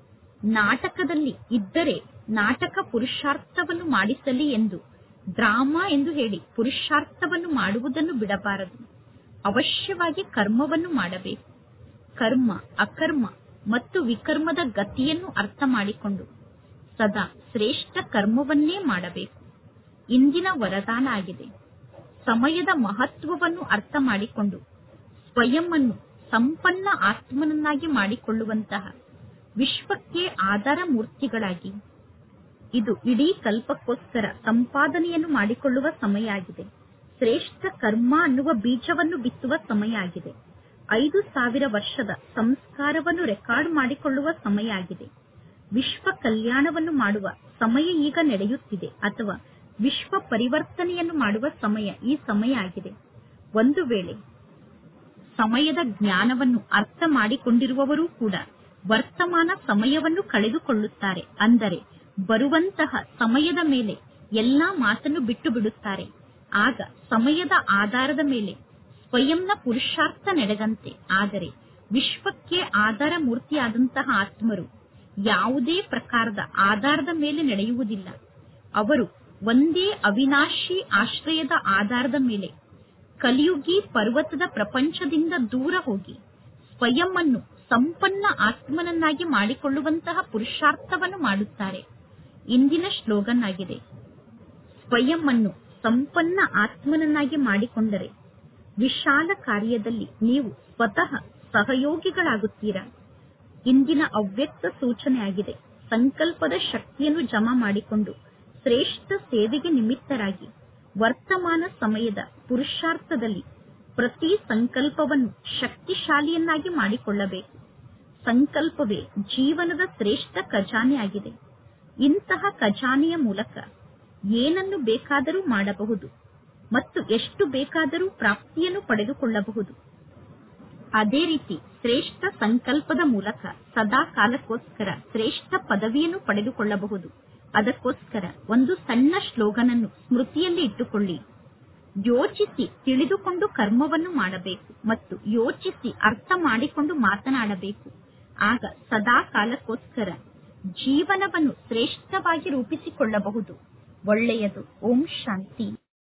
ನಾಟಕದಲ್ಲಿ ಇದ್ದರೆ ನಾಟಕ ಪುರುಷಾರ್ಥವನ್ನು ಮಾಡಿಸಲಿ ಎಂದು ಡ್ರಾಮಾ ಎಂದು ಹೇಳಿ ಪುರುಷಾರ್ಥವನ್ನು ಮಾಡುವುದನ್ನು ಬಿಡಬಾರದು ಅವಶ್ಯವಾಗಿ ಕರ್ಮವನ್ನು ಮಾಡಬೇಕು ಕರ್ಮ ಅಕರ್ಮ ಮತ್ತು ವಿಕರ್ಮದ ಗತಿಯನ್ನು ಅರ್ಥ ಮಾಡಿಕೊಂಡು ಸದಾ ಶ್ರೇಷ್ಠ ಕರ್ಮವನ್ನೇ ಮಾಡಬೇಕು ಇಂದಿನ ವರದಾನ ಆಗಿದೆ ಸಮಯದ ಮಹತ್ವವನ್ನು ಅರ್ಥ ಮಾಡಿಕೊಂಡು ಸ್ವಯಂ ಅನ್ನು ಸಂಪನ್ನ ಆತ್ಮನನ್ನಾಗಿ ಮಾಡಿಕೊಳ್ಳುವಂತಹ ವಿಶ್ವಕ್ಕೆ ಆಧಾರ ಮೂರ್ತಿಗಳಾಗಿ ಇದು ಇಡೀ ಕಲ್ಪಕ್ಕೋಸ್ಕರ ಸಂಪಾದನೆಯನ್ನು ಮಾಡಿಕೊಳ್ಳುವ ಸಮಯ ಆಗಿದೆ ಶ್ರೇಷ್ಠ ಕರ್ಮ ಅನ್ನುವ ಬೀಜವನ್ನು ಬಿತ್ತುವ ಸಮಯ ಆಗಿದೆ ಐದು ಸಾವಿರ ವರ್ಷದ ಸಂಸ್ಕಾರವನ್ನು ರೆಕಾರ್ಡ್ ಮಾಡಿಕೊಳ್ಳುವ ಸಮಯ ಆಗಿದೆ ವಿಶ್ವ ಕಲ್ಯಾಣವನ್ನು ಮಾಡುವ ಸಮಯ ಈಗ ನಡೆಯುತ್ತಿದೆ ಅಥವಾ ವಿಶ್ವ ಪರಿವರ್ತನೆಯನ್ನು ಮಾಡುವ ಸಮಯ ಈ ಸಮಯ ಆಗಿದೆ ಒಂದು ವೇಳೆ ಸಮಯದ ಜ್ಞಾನವನ್ನು ಅರ್ಥ ಮಾಡಿಕೊಂಡಿರುವವರೂ ಕೂಡ ವರ್ತಮಾನ ಸಮಯವನ್ನು ಕಳೆದುಕೊಳ್ಳುತ್ತಾರೆ ಅಂದರೆ ಬರುವಂತಹ ಸಮಯದ ಮೇಲೆ ಎಲ್ಲಾ ಮಾತನ್ನು ಬಿಟ್ಟು ಬಿಡುತ್ತಾರೆ ಆಗ ಸಮಯದ ಆಧಾರದ ಮೇಲೆ ಸ್ವಯಂನ ಪುರುಷಾರ್ಥ ನಡೆದಂತೆ ಆದರೆ ವಿಶ್ವಕ್ಕೆ ಆಧಾರ ಮೂರ್ತಿಯಾದಂತಹ ಆತ್ಮರು ಯಾವುದೇ ಪ್ರಕಾರದ ಆಧಾರದ ಮೇಲೆ ನಡೆಯುವುದಿಲ್ಲ ಅವರು ಒಂದೇ ಅವಿನಾಶಿ ಆಶ್ರಯದ ಆಧಾರದ ಮೇಲೆ ಕಲಿಯುಗಿ ಪರ್ವತದ ಪ್ರಪಂಚದಿಂದ ದೂರ ಹೋಗಿ ಸ್ವಯಂ ಅನ್ನು ಸಂಪನ್ನ ಆತ್ಮನನ್ನಾಗಿ ಮಾಡಿಕೊಳ್ಳುವಂತಹ ಪುರುಷಾರ್ಥವನ್ನು ಮಾಡುತ್ತಾರೆ ಇಂದಿನ ಶ್ಲೋಗನ್ ಆಗಿದೆ ಸ್ವಯಂ ಅನ್ನು ಸಂಪನ್ನ ಆತ್ಮನನ್ನಾಗಿ ಮಾಡಿಕೊಂಡರೆ ವಿಶಾಲ ಕಾರ್ಯದಲ್ಲಿ ನೀವು ಸ್ವತಃ ಸಹಯೋಗಿಗಳಾಗುತ್ತೀರಾ ಇಂದಿನ ಅವ್ಯಕ್ತ ಸೂಚನೆ ಆಗಿದೆ ಸಂಕಲ್ಪದ ಶಕ್ತಿಯನ್ನು ಜಮಾ ಮಾಡಿಕೊಂಡು ಶ್ರೇಷ್ಠ ಸೇವೆಗೆ ನಿಮಿತ್ತರಾಗಿ ವರ್ತಮಾನ ಸಮಯದ ಪುರುಷಾರ್ಥದಲ್ಲಿ ಪ್ರತಿ ಸಂಕಲ್ಪವನ್ನು ಶಕ್ತಿಶಾಲಿಯನ್ನಾಗಿ ಮಾಡಿಕೊಳ್ಳಬೇಕು ಸಂಕಲ್ಪವೇ ಜೀವನದ ಶ್ರೇಷ್ಠ ಖಜಾನೆ ಆಗಿದೆ ಇಂತಹ ಖಜಾನೆಯ ಮೂಲಕ ಏನನ್ನು ಬೇಕಾದರೂ ಮಾಡಬಹುದು ಮತ್ತು ಎಷ್ಟು ಬೇಕಾದರೂ ಪ್ರಾಪ್ತಿಯನ್ನು ಪಡೆದುಕೊಳ್ಳಬಹುದು ಅದೇ ರೀತಿ ಶ್ರೇಷ್ಠ ಸಂಕಲ್ಪದ ಮೂಲಕ ಸದಾ ಕಾಲಕ್ಕೋಸ್ಕರ ಶ್ರೇಷ್ಠ ಪದವಿಯನ್ನು ಪಡೆದುಕೊಳ್ಳಬಹುದು ಅದಕ್ಕೋಸ್ಕರ ಒಂದು ಸಣ್ಣ ಶ್ಲೋಗನ್ ಅನ್ನು ಸ್ಮೃತಿಯಲ್ಲಿ ಇಟ್ಟುಕೊಳ್ಳಿ ಯೋಚಿಸಿ ತಿಳಿದುಕೊಂಡು ಕರ್ಮವನ್ನು ಮಾಡಬೇಕು ಮತ್ತು ಯೋಚಿಸಿ ಅರ್ಥ ಮಾಡಿಕೊಂಡು ಮಾತನಾಡಬೇಕು ಆಗ ಸದಾ ಕಾಲಕ್ಕೋಸ್ಕರ ಜೀವನವನ್ನು ಶ್ರೇಷ್ಠವಾಗಿ ರೂಪಿಸಿಕೊಳ್ಳಬಹುದು ಒಳ್ಳೆಯದು ಓಂ ಶಾಂತಿ